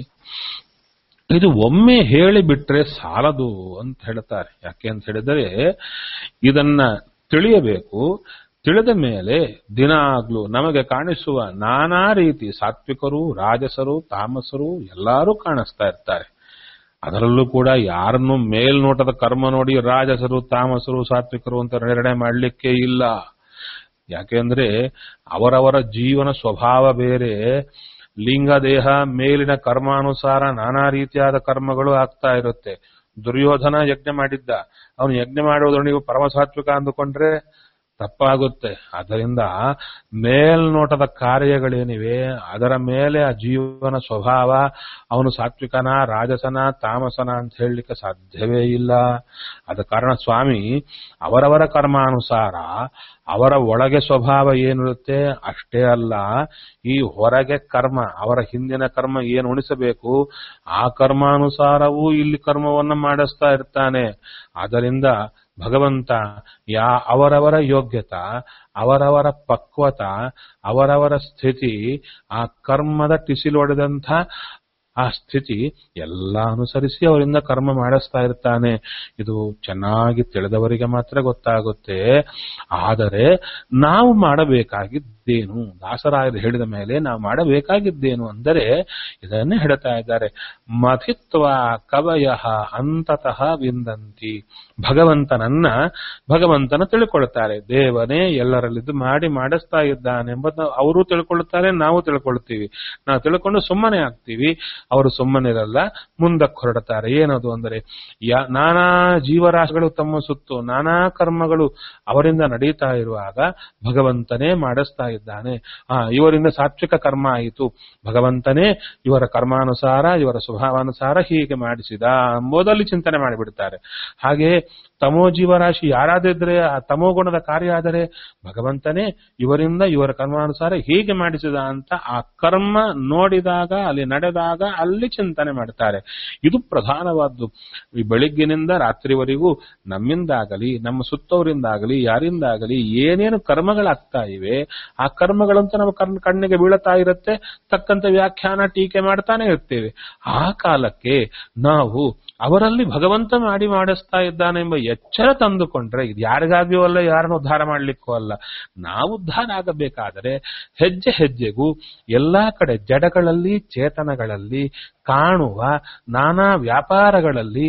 S1: ಇದು ಒಮ್ಮೆ ಹೇಳಿಬಿಟ್ರೆ ಸಾಲದು ಅಂತ ಹೇಳ್ತಾರೆ ಯಾಕೆ ಅಂತ ಹೇಳಿದರೆ ಇದನ್ನ ತಿಳಿಯಬೇಕು ತಿಳಿದ ಮೇಲೆ ದಿನಾಗ್ಲೂ ನಮಗೆ ಕಾಣಿಸುವ ನಾನಾ ರೀತಿ ಸಾತ್ವಿಕರು ರಾಜಸರು ತಾಮಸರು ಎಲ್ಲರೂ ಕಾಣಿಸ್ತಾ ಇರ್ತಾರೆ ಅದರಲ್ಲೂ ಕೂಡ ಯಾರನ್ನು ಮೇಲ್ನೋಟದ ಕರ್ಮ ನೋಡಿ ರಾಜಸರು ತಾಮಸರು ಸಾತ್ವಿಕರು ಅಂತ ನಿರ್ಣಯ ಮಾಡಲಿಕ್ಕೆ ಇಲ್ಲ ಯಾಕೆಂದ್ರೆ ಅವರವರ ಜೀವನ ಸ್ವಭಾವ ಬೇರೆ ಲಿಂಗ ದೇಹ ಮೇಲಿನ ಕರ್ಮಾನುಸಾರ ನಾನಾ ರೀತಿಯಾದ ಕರ್ಮಗಳು ಆಗ್ತಾ ಇರುತ್ತೆ ದುರ್ಯೋಧನ ಯಜ್ಞ ಮಾಡಿದ್ದ ಅವನು ಯಜ್ಞ ಮಾಡುವುದನ್ನು ನೀವು ಪರಮಸಾತ್ವಿಕ ಅಂದುಕೊಂಡ್ರೆ ತಪ್ಪಾಗುತ್ತೆ ಅದರಿಂದ ಮೇಲ್ನೋಟದ ಕಾರ್ಯಗಳೇನಿವೆ ಅದರ ಮೇಲೆ ಆ ಜೀವನ ಸ್ವಭಾವ ಅವನು ಸಾತ್ವಿಕನ ರಾಜಸನ ತಾಮಸನ ಅಂತ ಹೇಳಲಿಕ್ಕೆ ಸಾಧ್ಯವೇ ಇಲ್ಲ ಆದ ಕಾರಣ ಸ್ವಾಮಿ ಅವರವರ ಕರ್ಮಾನುಸಾರ ಅವರ ಒಳಗೆ ಸ್ವಭಾವ ಏನಿರುತ್ತೆ ಅಷ್ಟೇ ಅಲ್ಲ ಈ ಹೊರಗೆ ಕರ್ಮ ಅವರ ಹಿಂದಿನ ಕರ್ಮ ಏನು ಉಣಿಸಬೇಕು ಆ ಕರ್ಮಾನುಸಾರವೂ ಇಲ್ಲಿ ಕರ್ಮವನ್ನ ಮಾಡಿಸ್ತಾ ಇರ್ತಾನೆ ಆದ್ದರಿಂದ ಭಗವಂತ ಯಾ ಅವರವರ ಯೋಗ್ಯತ ಅವರವರ ಪಕ್ವತ ಅವರವರ ಸ್ಥಿತಿ ಆ ಕರ್ಮದ ಟಿಸಿಲೊಡೆದಂಥ ಆ ಸ್ಥಿತಿ ಎಲ್ಲ ಅನುಸರಿಸಿ ಅವರಿಂದ ಕರ್ಮ ಮಾಡಿಸ್ತಾ ಇರ್ತಾನೆ ಇದು ಚೆನ್ನಾಗಿ ತಿಳಿದವರಿಗೆ ಮಾತ್ರ ಗೊತ್ತಾಗುತ್ತೆ ಆದರೆ ನಾವು ಮಾಡಬೇಕಾಗಿದ್ದೇನು ದಾಸರಾಯರು ಹೇಳಿದ ಮೇಲೆ ನಾವು ಮಾಡಬೇಕಾಗಿದ್ದೇನು ಅಂದರೆ ಇದನ್ನೇ ಹೇಳ್ತಾ ಇದ್ದಾರೆ ಮಥಿತ್ವ ಕವಯ ಅಂತತಃ ವಿಂದಂತಿ ಭಗವಂತನನ್ನ ಭಗವಂತನ ತಿಳ್ಕೊಳ್ತಾರೆ ದೇವನೇ ಎಲ್ಲರಲ್ಲಿದ್ದು ಮಾಡಿ ಮಾಡಿಸ್ತಾ ಇದ್ದಾನೆಂಬುದು ಅವರು ತಿಳ್ಕೊಳ್ತಾರೆ ನಾವು ತಿಳ್ಕೊಳ್ತೀವಿ ನಾವು ತಿಳ್ಕೊಂಡು ಸುಮ್ಮನೆ ಆಗ್ತೀವಿ ಅವರು ಸುಮ್ಮನಿರಲ್ಲ ಮುಂದಕ್ಕೆ ಹೊರಡ್ತಾರೆ ಏನದು ಅಂದರೆ ಯಾ ನಾನಾ ಜೀವರಾಶಿಗಳು ತಮ್ಮ ಸುತ್ತು ನಾನಾ ಕರ್ಮಗಳು ಅವರಿಂದ ನಡೀತಾ ಇರುವಾಗ ಭಗವಂತನೇ ಮಾಡಿಸ್ತಾ ಇದ್ದಾನೆ ಆ ಇವರಿಂದ ಸಾತ್ವಿಕ ಕರ್ಮ ಆಯಿತು ಭಗವಂತನೇ ಇವರ ಕರ್ಮಾನುಸಾರ ಇವರ ಸ್ವಭಾವಾನುಸಾರ ಹೀಗೆ ಮಾಡಿಸಿದ ಎಂಬುದಲ್ಲಿ ಚಿಂತನೆ ಮಾಡಿಬಿಡ್ತಾರೆ ಹಾಗೆ ತಮೋ ಜೀವರಾಶಿ ಯಾರಾದಿದ್ರೆ ಆ ತಮೋ ಗುಣದ ಕಾರ್ಯ ಆದರೆ ಭಗವಂತನೇ ಇವರಿಂದ ಇವರ ಕರ್ಮಾನುಸಾರ ಹೀಗೆ ಮಾಡಿಸಿದ ಅಂತ ಆ ಕರ್ಮ ನೋಡಿದಾಗ ಅಲ್ಲಿ ನಡೆದಾಗ ಅಲ್ಲಿ ಚಿಂತನೆ ಮಾಡ್ತಾರೆ ಇದು ಪ್ರಧಾನವಾದ್ದು ಈ ಬೆಳಿಗ್ಗಿನಿಂದ ರಾತ್ರಿವರೆಗೂ ನಮ್ಮಿಂದಾಗಲಿ ನಮ್ಮ ಸುತ್ತವರಿಂದಾಗಲಿ ಯಾರಿಂದಾಗಲಿ ಏನೇನು ಕರ್ಮಗಳಾಗ್ತಾ ಇವೆ ಆ ಕರ್ಮಗಳಂತ ನಮ್ಮ ಕಣ್ ಕಣ್ಣಿಗೆ ಬೀಳುತ್ತಾ ಇರುತ್ತೆ ತಕ್ಕಂತೆ ವ್ಯಾಖ್ಯಾನ ಟೀಕೆ ಮಾಡ್ತಾನೆ ಇರ್ತೇವೆ ಆ ಕಾಲಕ್ಕೆ ನಾವು ಅವರಲ್ಲಿ ಭಗವಂತ ಮಾಡಿ ಮಾಡಿಸ್ತಾ ಇದ್ದಾನೆ ಎಂಬ ಎಚ್ಚರ ತಂದುಕೊಂಡ್ರೆ ಇದು ಯಾರಿಗಾಗಿಯೂ ಅಲ್ಲ ಯಾರನ್ನು ಉದ್ಧಾರ ಮಾಡ್ಲಿಕ್ಕೂ ಅಲ್ಲ ನಾವು ಉದ್ಧಾರ ಆಗಬೇಕಾದರೆ ಹೆಜ್ಜೆ ಹೆಜ್ಜೆಗೂ ಎಲ್ಲಾ ಕಡೆ ಜಡಗಳಲ್ಲಿ ಚೇತನಗಳಲ್ಲಿ ಕಾಣುವ ನಾನಾ ವ್ಯಾಪಾರಗಳಲ್ಲಿ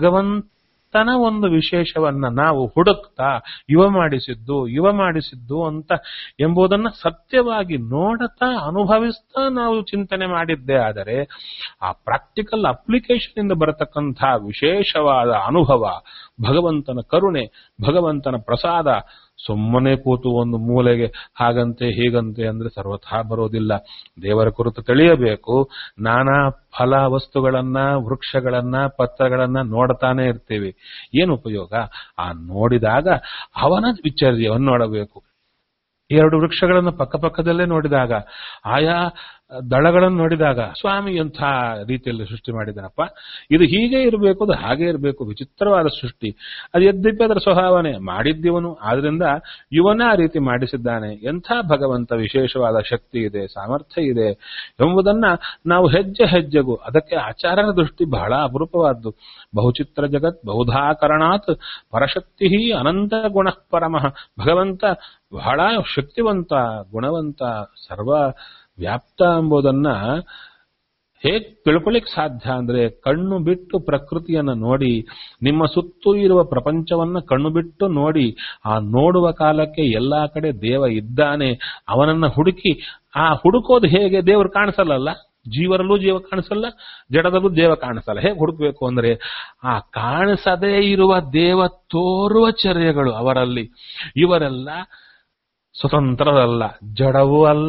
S1: ಭಗವಂತನ ಒಂದು ವಿಶೇಷವನ್ನ ನಾವು ಹುಡುಕ್ತಾ ಇವ ಮಾಡಿಸಿದ್ದು ಇವ ಮಾಡಿಸಿದ್ದು ಅಂತ ಎಂಬುದನ್ನ ಸತ್ಯವಾಗಿ ನೋಡುತ್ತಾ ಅನುಭವಿಸ್ತಾ ನಾವು ಚಿಂತನೆ ಮಾಡಿದ್ದೇ ಆದರೆ ಆ ಪ್ರಾಕ್ಟಿಕಲ್ ಅಪ್ಲಿಕೇಶನ್ ಇಂದ ಬರತಕ್ಕಂಥ ವಿಶೇಷವಾದ ಅನುಭವ ಭಗವಂತನ ಕರುಣೆ ಭಗವಂತನ ಪ್ರಸಾದ ಸುಮ್ಮನೆ ಕೂತು ಒಂದು ಮೂಲೆಗೆ ಹಾಗಂತೆ ಹೀಗಂತೆ ಅಂದ್ರೆ ಸರ್ವಥಾ ಬರೋದಿಲ್ಲ ದೇವರ ಕುರಿತು ತಿಳಿಯಬೇಕು ನಾನಾ ಫಲ ವಸ್ತುಗಳನ್ನ ವೃಕ್ಷಗಳನ್ನ ಪತ್ರಗಳನ್ನ ನೋಡ್ತಾನೆ ಇರ್ತೀವಿ ಏನು ಉಪಯೋಗ ಆ ನೋಡಿದಾಗ ಅವನ ವಿಚರ್ಯವನ್ನು ನೋಡಬೇಕು ಎರಡು ವೃಕ್ಷಗಳನ್ನು ಪಕ್ಕಪಕ್ಕದಲ್ಲೇ ನೋಡಿದಾಗ ಆಯಾ ದಳಗಳನ್ನು ನೋಡಿದಾಗ ಸ್ವಾಮಿ ಎಂಥ ರೀತಿಯಲ್ಲಿ ಸೃಷ್ಟಿ ಮಾಡಿದನಪ್ಪ ಇದು ಹೀಗೆ ಇರಬೇಕು ಅದು ಹಾಗೆ ಇರಬೇಕು ವಿಚಿತ್ರವಾದ ಸೃಷ್ಟಿ ಅದು ಯದ್ಯಪಿ ಅದರ ಸ್ವಭಾವನೆ ಮಾಡಿದ್ದೀವನು ಆದ್ರಿಂದ ಇವನೇ ಆ ರೀತಿ ಮಾಡಿಸಿದ್ದಾನೆ ಎಂಥ ಭಗವಂತ ವಿಶೇಷವಾದ ಶಕ್ತಿ ಇದೆ ಸಾಮರ್ಥ್ಯ ಇದೆ ಎಂಬುದನ್ನ ನಾವು ಹೆಜ್ಜೆ ಹೆಜ್ಜೆಗೂ ಅದಕ್ಕೆ ಆಚಾರನ ದೃಷ್ಟಿ ಬಹಳ ಅಪರೂಪವಾದ್ದು ಬಹುಚಿತ್ರ ಜಗತ್ ಬಹುಧಾಕರಣಾತ್ ಪರಶಕ್ತಿ ಅನಂತ ಗುಣ ಪರಮಃ ಭಗವಂತ ಬಹಳ ಶಕ್ತಿವಂತ ಗುಣವಂತ ಸರ್ವ ವ್ಯಾಪ್ತ ಎಂಬುದನ್ನ ಹೇಗ್ ತಿಳ್ಕೊಳ್ಳಿಕ್ ಸಾಧ್ಯ ಅಂದ್ರೆ ಕಣ್ಣು ಬಿಟ್ಟು ಪ್ರಕೃತಿಯನ್ನ ನೋಡಿ ನಿಮ್ಮ ಸುತ್ತೂ ಇರುವ ಪ್ರಪಂಚವನ್ನ ಕಣ್ಣು ಬಿಟ್ಟು ನೋಡಿ ಆ ನೋಡುವ ಕಾಲಕ್ಕೆ ಎಲ್ಲಾ ಕಡೆ ದೇವ ಇದ್ದಾನೆ ಅವನನ್ನ ಹುಡುಕಿ ಆ ಹುಡುಕೋದು ಹೇಗೆ ದೇವರು ಕಾಣಿಸಲ್ಲ ಜೀವರಲ್ಲೂ ಜೀವ ಕಾಣಿಸಲ್ಲ ಜಡದಲ್ಲೂ ದೇವ ಕಾಣಿಸಲ್ಲ ಹೇಗೆ ಹುಡುಕ್ಬೇಕು ಅಂದ್ರೆ ಆ ಕಾಣಿಸದೇ ಇರುವ ದೇವ ತೋರುವ ಚರ್ಯಗಳು ಅವರಲ್ಲಿ ಇವರೆಲ್ಲ ಸ್ವತಂತ್ರರಲ್ಲ ಜಡವೂ ಅಲ್ಲ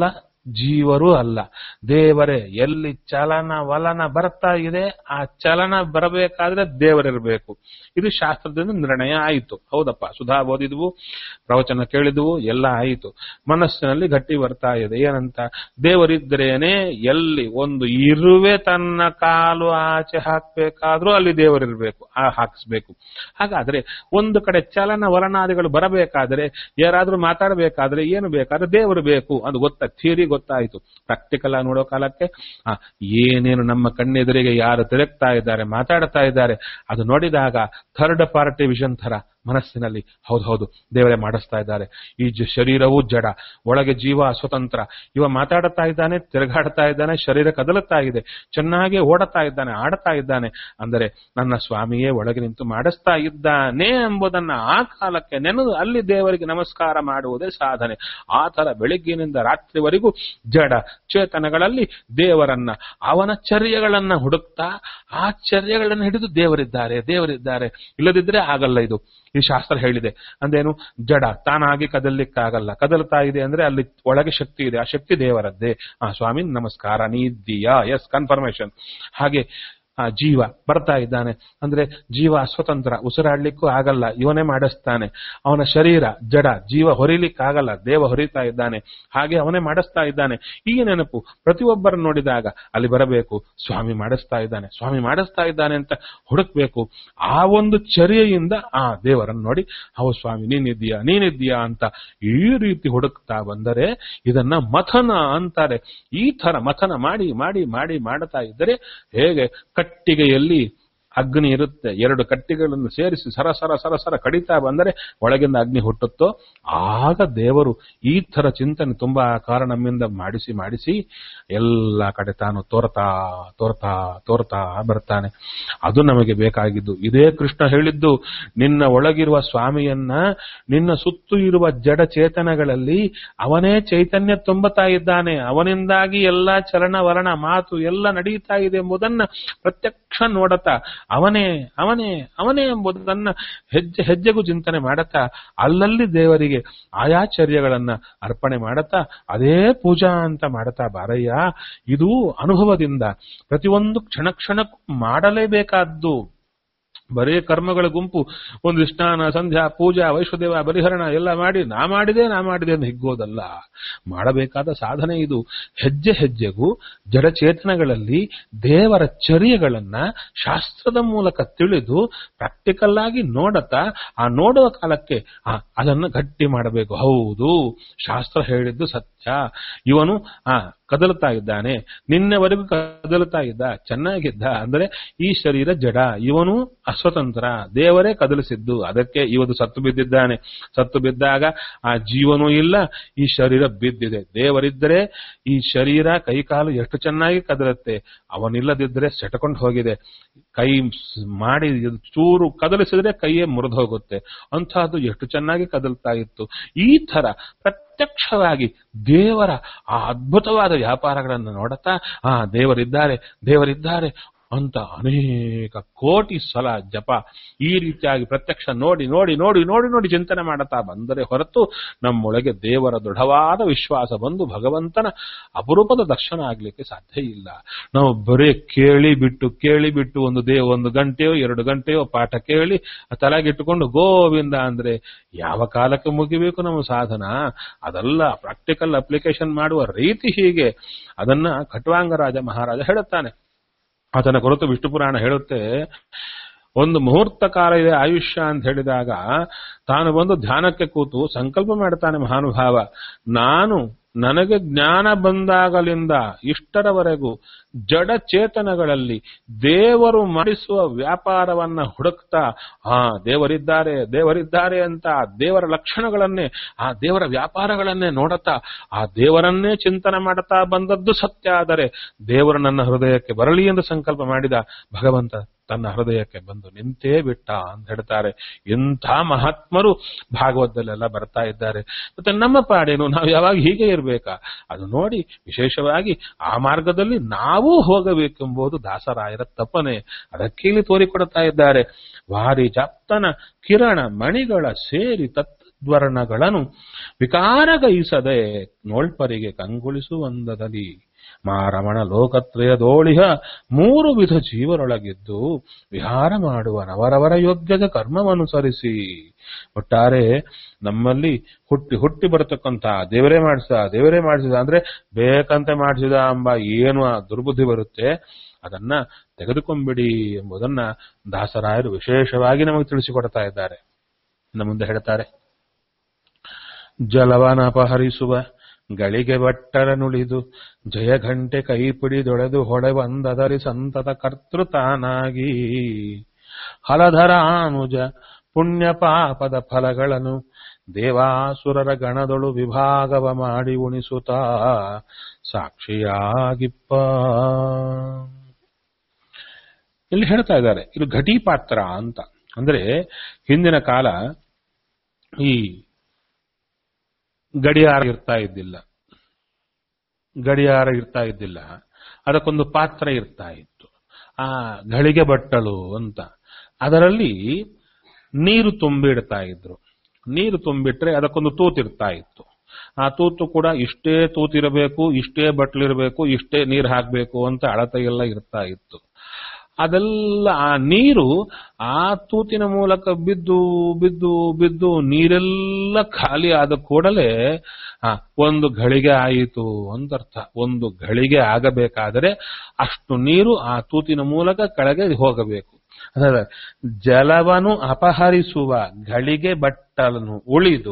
S1: ಜೀವರು ಅಲ್ಲ ದೇವರೇ ಎಲ್ಲಿ ಚಲನ ವಲನ ಬರ್ತಾ ಇದೆ ಆ ಚಲನ ಬರಬೇಕಾದ್ರೆ ದೇವರಿರಬೇಕು ಇದು ಶಾಸ್ತ್ರದಿಂದ ನಿರ್ಣಯ ಆಯಿತು ಹೌದಪ್ಪ ಸುಧಾ ಓದಿದ್ವು ಪ್ರವಚನ ಕೇಳಿದ್ವು ಎಲ್ಲ ಆಯಿತು ಮನಸ್ಸಿನಲ್ಲಿ ಗಟ್ಟಿ ಬರ್ತಾ ಇದೆ ಏನಂತ ದೇವರಿದ್ದರೇನೆ ಎಲ್ಲಿ ಒಂದು ಇರುವೆ ತನ್ನ ಕಾಲು ಆಚೆ ಹಾಕ್ಬೇಕಾದ್ರೂ ಅಲ್ಲಿ ದೇವರಿರ್ಬೇಕು ಆ ಹಾಕಿಸ್ಬೇಕು ಹಾಗಾದ್ರೆ ಒಂದು ಕಡೆ ಚಲನ ವಲನಾದಿಗಳು ಬರಬೇಕಾದ್ರೆ ಯಾರಾದ್ರೂ ಮಾತಾಡಬೇಕಾದ್ರೆ ಏನು ಬೇಕಾದ್ರೆ ದೇವರು ಬೇಕು ಅದು ಗೊತ್ತ ಥಿಯರಿ ಗೊತ್ತಾಯಿತು ಪ್ರಾಕ್ಟಿಕಲ್ ಆಗಿ ನೋಡೋ ಕಾಲಕ್ಕೆ ಆ, ಏನೇನು ನಮ್ಮ ಕಣ್ಣೆದುರಿಗೆ ಯಾರು ತಿರುಗ್ತಾ ಇದ್ದಾರೆ ಮಾತಾಡ್ತಾ ಇದ್ದಾರೆ ಅದು ನೋಡಿದಾಗ ಥರ್ಡ್ ಪಾರ್ಟಿ ವಿಷನ್ ತರ ಮನಸ್ಸಿನಲ್ಲಿ ಹೌದು ಹೌದು ದೇವರೇ ಮಾಡಿಸ್ತಾ ಇದ್ದಾರೆ ಈ ಜ- ಶರೀರವೂ ಜಡ ಒಳಗೆ ಜೀವ ಸ್ವತಂತ್ರ ಇವ ಮಾತಾಡುತ್ತಾ ಇದ್ದಾನೆ ತಿರುಗಾಡ್ತಾ ಇದ್ದಾನೆ ಶರೀರ ಕದಲುತ್ತಾ ಇದೆ ಚೆನ್ನಾಗಿ ಓಡುತ್ತಾ ಇದ್ದಾನೆ ಆಡ್ತಾ ಇದ್ದಾನೆ ಅಂದರೆ ನನ್ನ ಸ್ವಾಮಿಯೇ ಒಳಗೆ ನಿಂತು ಮಾಡಿಸ್ತಾ ಇದ್ದಾನೆ ಎಂಬುದನ್ನ ಆ ಕಾಲಕ್ಕೆ ನೆನೆದು ಅಲ್ಲಿ ದೇವರಿಗೆ ನಮಸ್ಕಾರ ಮಾಡುವುದೇ ಸಾಧನೆ ಆ ತರ ಬೆಳಿಗ್ಗಿನಿಂದ ರಾತ್ರಿವರೆಗೂ ಜಡ ಚೇತನಗಳಲ್ಲಿ ದೇವರನ್ನ ಅವನ ಚರ್ಯಗಳನ್ನ ಹುಡುಕ್ತಾ ಆ ಚರ್ಯಗಳನ್ನು ಹಿಡಿದು ದೇವರಿದ್ದಾರೆ ದೇವರಿದ್ದಾರೆ ಇಲ್ಲದಿದ್ರೆ ಆಗಲ್ಲ ಇದು ಈ ಶಾಸ್ತ್ರ ಹೇಳಿದೆ ಅಂದೇನು ಜಡ ತಾನಾಗಿ ಕದಲಿಕ್ಕಾಗಲ್ಲ ಕದಲ್ತಾ ಇದೆ ಅಂದ್ರೆ ಅಲ್ಲಿ ಒಳಗೆ ಶಕ್ತಿ ಇದೆ ಆ ಶಕ್ತಿ ದೇವರದ್ದೇ ಆ ಸ್ವಾಮಿ ನಮಸ್ಕಾರ ನೀ ಇದ್ದೀಯಾ ಎಸ್ ಕನ್ಫರ್ಮೇಶನ್ ಹಾಗೆ ಆ ಜೀವ ಬರ್ತಾ ಇದ್ದಾನೆ ಅಂದ್ರೆ ಜೀವ ಸ್ವತಂತ್ರ ಉಸಿರಾಡ್ಲಿಕ್ಕೂ ಆಗಲ್ಲ ಇವನೇ ಮಾಡಿಸ್ತಾನೆ ಅವನ ಶರೀರ ಜಡ ಜೀವ ಹೊರಿಲಿಕ್ಕಾಗಲ್ಲ ದೇವ ಹೊರಿತಾ ಇದ್ದಾನೆ ಹಾಗೆ ಅವನೇ ಮಾಡಿಸ್ತಾ ಇದ್ದಾನೆ ಈ ನೆನಪು ಪ್ರತಿಯೊಬ್ಬರನ್ನು ನೋಡಿದಾಗ ಅಲ್ಲಿ ಬರಬೇಕು ಸ್ವಾಮಿ ಮಾಡಿಸ್ತಾ ಇದ್ದಾನೆ ಸ್ವಾಮಿ ಮಾಡಿಸ್ತಾ ಇದ್ದಾನೆ ಅಂತ ಹುಡುಕ್ಬೇಕು ಆ ಒಂದು ಚರ್ಯೆಯಿಂದ ಆ ದೇವರನ್ನು ನೋಡಿ ಹೌದು ಸ್ವಾಮಿ ನೀನಿದ್ದೀಯಾ ನೀನಿದ್ದೀಯಾ ಅಂತ ಈ ರೀತಿ ಹುಡುಕ್ತಾ ಬಂದರೆ ಇದನ್ನ ಮಥನ ಅಂತಾರೆ ಈ ತರ ಮಥನ ಮಾಡಿ ಮಾಡಿ ಮಾಡಿ ಮಾಡುತ್ತಾ ಇದ್ದರೆ ಹೇಗೆ ಕಟ್ಟಿಗೆಯಲ್ಲಿ ಅಗ್ನಿ ಇರುತ್ತೆ ಎರಡು ಕಟ್ಟಿಗೆಗಳನ್ನು ಸೇರಿಸಿ ಸರ ಸರ ಸರ ಸರ ಕಡಿತಾ ಬಂದರೆ ಒಳಗಿಂದ ಅಗ್ನಿ ಹುಟ್ಟುತ್ತೋ ಆಗ ದೇವರು ಈ ತರ ಚಿಂತನೆ ತುಂಬಾ ಕಾರಣ ನಮ್ಮಿಂದ ಮಾಡಿಸಿ ಮಾಡಿಸಿ ಎಲ್ಲ ಕಡೆ ತಾನು ತೋರ್ತಾ ತೋರ್ತಾ ತೋರ್ತಾ ಬರ್ತಾನೆ ಅದು ನಮಗೆ ಬೇಕಾಗಿದ್ದು ಇದೇ ಕೃಷ್ಣ ಹೇಳಿದ್ದು ನಿನ್ನ ಒಳಗಿರುವ ಸ್ವಾಮಿಯನ್ನ ನಿನ್ನ ಸುತ್ತು ಇರುವ ಜಡ ಚೇತನಗಳಲ್ಲಿ ಅವನೇ ಚೈತನ್ಯ ತುಂಬುತ್ತಾ ಇದ್ದಾನೆ ಅವನಿಂದಾಗಿ ಎಲ್ಲಾ ಚಲನ ವರ್ಣ ಮಾತು ಎಲ್ಲ ನಡೀತಾ ಇದೆ ಎಂಬುದನ್ನ ಪ್ರತ್ಯಕ್ಷ ನೋಡತಾ ಅವನೇ ಅವನೇ ಅವನೇ ಎಂಬುದನ್ನ ಹೆಜ್ಜೆ ಹೆಜ್ಜೆಗೂ ಚಿಂತನೆ ಮಾಡತಾ ಅಲ್ಲಲ್ಲಿ ದೇವರಿಗೆ ಆಯಾಚರ್ಯಗಳನ್ನ ಅರ್ಪಣೆ ಮಾಡತಾ ಅದೇ ಪೂಜಾ ಅಂತ ಮಾಡತಾ ಬಾರಯ್ಯ ಇದು ಅನುಭವದಿಂದ ಪ್ರತಿಯೊಂದು ಕ್ಷಣ ಕ್ಷಣಕ್ಕೂ ಮಾಡಲೇಬೇಕಾದ್ದು ಬರೇ ಕರ್ಮಗಳ ಗುಂಪು ಒಂದು ಸ್ನಾನ ಸಂಧ್ಯಾ ಪೂಜಾ ವೈಶ್ವದೇವ ಬಲಿಹರಣ ಎಲ್ಲ ಮಾಡಿ ನಾ ಮಾಡಿದೆ ನಾ ಮಾಡಿದೆ ಅಂತ ಹಿಗ್ಗೋದಲ್ಲ ಮಾಡಬೇಕಾದ ಸಾಧನೆ ಇದು ಹೆಜ್ಜೆ ಹೆಜ್ಜೆಗೂ ಜಡಚೇತನಗಳಲ್ಲಿ ದೇವರ ಚರ್ಯಗಳನ್ನ ಶಾಸ್ತ್ರದ ಮೂಲಕ ತಿಳಿದು ಪ್ರಾಕ್ಟಿಕಲ್ ಆಗಿ ನೋಡತಾ ಆ ನೋಡುವ ಕಾಲಕ್ಕೆ ಆ, ಅದನ್ನ ಗಟ್ಟಿ ಮಾಡಬೇಕು ಹೌದು ಶಾಸ್ತ್ರ ಹೇಳಿದ್ದು ಸತ್ಯ ಇವನು ಆ ಕದಲ್ತಾ ಇದ್ದಾನೆ ನಿನ್ನೆವರೆಗೂ ಕದಲ್ತಾ ಇದ್ದ ಚೆನ್ನಾಗಿದ್ದ ಅಂದ್ರೆ ಈ ಶರೀರ ಜಡ ಇವನು ಅಸ್ವತಂತ್ರ ದೇವರೇ ಕದಲಿಸಿದ್ದು ಅದಕ್ಕೆ ಇವತ್ತು ಸತ್ತು ಬಿದ್ದಿದ್ದಾನೆ ಸತ್ತು ಬಿದ್ದಾಗ ಆ ಜೀವನೂ ಇಲ್ಲ ಈ ಶರೀರ ಬಿದ್ದಿದೆ ದೇವರಿದ್ದರೆ ಈ ಶರೀರ ಕೈಕಾಲು ಎಷ್ಟು ಚೆನ್ನಾಗಿ ಕದಲುತ್ತೆ ಅವನಿಲ್ಲದಿದ್ದರೆ ಸೆಟಕೊಂಡು ಹೋಗಿದೆ ಕೈ ಸ್- ಮಾಡಿ ಇದು ಚೂರು ಕದಲಿಸಿದ್ರೆ ಕೈಯೇ ಮುರಿದು ಹೋಗುತ್ತೆ ಅಂತಹದ್ದು ಎಷ್ಟು ಚೆನ್ನಾಗಿ ಕದಲ್ತಾ ಇತ್ತು ಈ ತರ ಪ್ರತ್ಯಕ್ಷವಾಗಿ ದೇವರ ಆ ಅದ್ಭುತವಾದ ವ್ಯಾಪಾರಗಳನ್ನು ನೋಡುತ್ತಾ ಆ ದೇವರಿದ್ದಾರೆ ದೇವರಿದ್ದಾರೆ ಅಂತ ಅನೇಕ ಕೋಟಿ ಸಲ ಜಪ ಈ ರೀತಿಯಾಗಿ ಪ್ರತ್ಯಕ್ಷ ನೋಡಿ ನೋಡಿ ನೋಡಿ ನೋಡಿ ನೋಡಿ ಚಿಂತನೆ ಮಾಡುತ್ತಾ ಬಂದರೆ ಹೊರತು ನಮ್ಮೊಳಗೆ ದೇವರ ದೃಢವಾದ ವಿಶ್ವಾಸ ಬಂದು ಭಗವಂತನ ಅಪರೂಪದ ದರ್ಶನ ಆಗ್ಲಿಕ್ಕೆ ಸಾಧ್ಯ ಇಲ್ಲ ನಾವು ಬರೇ ಕೇಳಿ ಬಿಟ್ಟು ಕೇಳಿ ಬಿಟ್ಟು ಒಂದು ದೇವ ಒಂದು ಗಂಟೆಯೋ ಎರಡು ಗಂಟೆಯೋ ಪಾಠ ಕೇಳಿ ತಲೆಗಿಟ್ಟುಕೊಂಡು ಗೋವಿಂದ ಅಂದ್ರೆ ಯಾವ ಕಾಲಕ್ಕೆ ಮುಗಿಬೇಕು ನಮ್ಮ ಸಾಧನ ಅದೆಲ್ಲ ಪ್ರಾಕ್ಟಿಕಲ್ ಅಪ್ಲಿಕೇಶನ್ ಮಾಡುವ ರೀತಿ ಹೀಗೆ ಅದನ್ನ ಖಟ್ವಾಂಗರಾಜ ಮಹಾರಾಜ ಹೇಳುತ್ತಾನೆ ಆತನ ಕುರಿತು ವಿಷ್ಣು ಪುರಾಣ ಹೇಳುತ್ತೆ ಒಂದು ಮುಹೂರ್ತ ಕಾಲ ಇದೆ ಆಯುಷ್ಯ ಅಂತ ಹೇಳಿದಾಗ ತಾನು ಬಂದು ಧ್ಯಾನಕ್ಕೆ ಕೂತು ಸಂಕಲ್ಪ ಮಾಡ್ತಾನೆ ಮಹಾನುಭಾವ ನಾನು ನನಗೆ ಜ್ಞಾನ ಬಂದಾಗಲಿಂದ ಇಷ್ಟರವರೆಗೂ ಜಡ ಚೇತನಗಳಲ್ಲಿ ದೇವರು ಮಾಡಿಸುವ ವ್ಯಾಪಾರವನ್ನ ಹುಡುಕ್ತಾ ಆ ದೇವರಿದ್ದಾರೆ ದೇವರಿದ್ದಾರೆ ಅಂತ ಆ ದೇವರ ಲಕ್ಷಣಗಳನ್ನೇ ಆ ದೇವರ ವ್ಯಾಪಾರಗಳನ್ನೇ ನೋಡುತ್ತಾ ಆ ದೇವರನ್ನೇ ಚಿಂತನೆ ಮಾಡುತ್ತಾ ಬಂದದ್ದು ಸತ್ಯ ಆದರೆ ದೇವರು ನನ್ನ ಹೃದಯಕ್ಕೆ ಬರಲಿ ಎಂದು ಸಂಕಲ್ಪ ಮಾಡಿದ ಭಗವಂತ ತನ್ನ ಹೃದಯಕ್ಕೆ ಬಂದು ನಿಂತೇ ಬಿಟ್ಟ ಅಂತ ಹೇಳ್ತಾರೆ ಎಂಥ ಮಹಾತ್ಮರು ಭಾಗವತದಲ್ಲೆಲ್ಲ ಬರ್ತಾ ಇದ್ದಾರೆ ಮತ್ತೆ ನಮ್ಮ ಪಾಡೇನು ನಾವು ಯಾವಾಗ ಹೀಗೆ ಇರಬೇಕಾ ಅದು ನೋಡಿ ವಿಶೇಷವಾಗಿ ಆ ಮಾರ್ಗದಲ್ಲಿ ನಾವೂ ಹೋಗಬೇಕೆಂಬುದು ದಾಸರಾಯರ ತಪ್ಪನೆ ಅದಕ್ಕೆ ಇಲ್ಲಿ ತೋರಿಕೊಡುತ್ತಾ ಇದ್ದಾರೆ ವಾರಿ ಜಾಪ್ತನ ಕಿರಣ ಮಣಿಗಳ ಸೇರಿ ತತ್ತ ಸದ್ವರ್ಣಗಳನ್ನು ವಿಕಾರಗೈಸದೆ ನೋಳ್ಪರಿಗೆ ಕಂಗೊಳಿಸುವಂದದಲ್ಲಿ ಮಾರಮಣ ಲೋಕತ್ರಯದೋಳಿಹ ಮೂರು ವಿಧ ಜೀವರೊಳಗಿದ್ದು ವಿಹಾರ ಮಾಡುವ ನವರವರ ಯೋಗ್ಯದ ಕರ್ಮವನುಸರಿಸಿ ಒಟ್ಟಾರೆ ನಮ್ಮಲ್ಲಿ ಹುಟ್ಟಿ ಹುಟ್ಟಿ ಬರತಕ್ಕಂತ ದೇವರೇ ಮಾಡಿಸಿದ ದೇವರೇ ಮಾಡಿಸಿದ ಅಂದ್ರೆ ಬೇಕಂತೆ ಮಾಡಿಸಿದ ಎಂಬ ಏನು ಆ ದುರ್ಬುದ್ಧಿ ಬರುತ್ತೆ ಅದನ್ನ ತೆಗೆದುಕೊಂಬಿಡಿ ಎಂಬುದನ್ನ ದಾಸರಾಯರು ವಿಶೇಷವಾಗಿ ನಮಗೆ ತಿಳಿಸಿಕೊಡ್ತಾ ಇದ್ದಾರೆ ಇನ್ನು ಮುಂದೆ ಹೇಳ್ತಾರೆ ಜಲವನಪಹರಿಸುವ ಗಳಿಗೆ ಬಟ್ಟರ ನುಳಿದು ಜಯಘಂಟೆ ಕೈ ಪಿಡಿದೊಳೆದು ಹೊಳೆವಂದದರಿ ಸಂತತ ಕರ್ತೃತಾನಾಗಿ ಹಲಧರಾನುಜ ಪುಣ್ಯ ಪಾಪದ ಫಲಗಳನ್ನು ದೇವಾಸುರರ ಗಣದೊಳು ವಿಭಾಗವ ಮಾಡಿ ಉಣಿಸುತ್ತಾ ಸಾಕ್ಷಿಯಾಗಿಪ್ಪ ಇಲ್ಲಿ ಹೇಳ್ತಾ ಇದ್ದಾರೆ ಇದು ಘಟಿ ಪಾತ್ರ ಅಂತ ಅಂದ್ರೆ ಹಿಂದಿನ ಕಾಲ ಈ ಗಡಿಯಾರ ಇರ್ತಾ ಇದ್ದಿಲ್ಲ ಗಡಿಯಾರ ಇರ್ತಾ ಇದ್ದಿಲ್ಲ ಅದಕ್ಕೊಂದು ಪಾತ್ರ ಇರ್ತಾ ಇತ್ತು ಆ ಗಳಿಗೆ ಬಟ್ಟಲು ಅಂತ ಅದರಲ್ಲಿ ನೀರು ತುಂಬಿಡ್ತಾ ಇದ್ರು ನೀರು ತುಂಬಿಟ್ರೆ ಅದಕ್ಕೊಂದು ತೂತಿರ್ತಾ ಇತ್ತು ಆ ತೂತು ಕೂಡ ಇಷ್ಟೇ ತೂತಿರಬೇಕು ಇಷ್ಟೇ ಬಟ್ಲಿರಬೇಕು ಇಷ್ಟೇ ನೀರು ಹಾಕಬೇಕು ಅಂತ ಅಳತೆ ಎಲ್ಲ ಇರ್ತಾ ಇತ್ತು ಅದೆಲ್ಲ ಆ ನೀರು ಆ ತೂತಿನ ಮೂಲಕ ಬಿದ್ದು ಬಿದ್ದು ಬಿದ್ದು ನೀರೆಲ್ಲ ಖಾಲಿ ಆದ ಕೂಡಲೇ ಆ, ಒಂದು ಘಳಿಗೆ ಆಯಿತು ಅಂತ ಅರ್ಥ ಒಂದು ಘಳಿಗೆ ಆಗಬೇಕಾದರೆ ಅಷ್ಟು ನೀರು ಆ ತೂತಿನ ಮೂಲಕ ಕೆಳಗೆ ಹೋಗಬೇಕು ಅದರ ಜಲವನ್ನು ಅಪಹರಿಸುವ ಘಳಿಗೆ ಬಟ್ಟಲನ್ನು ಉಳಿದು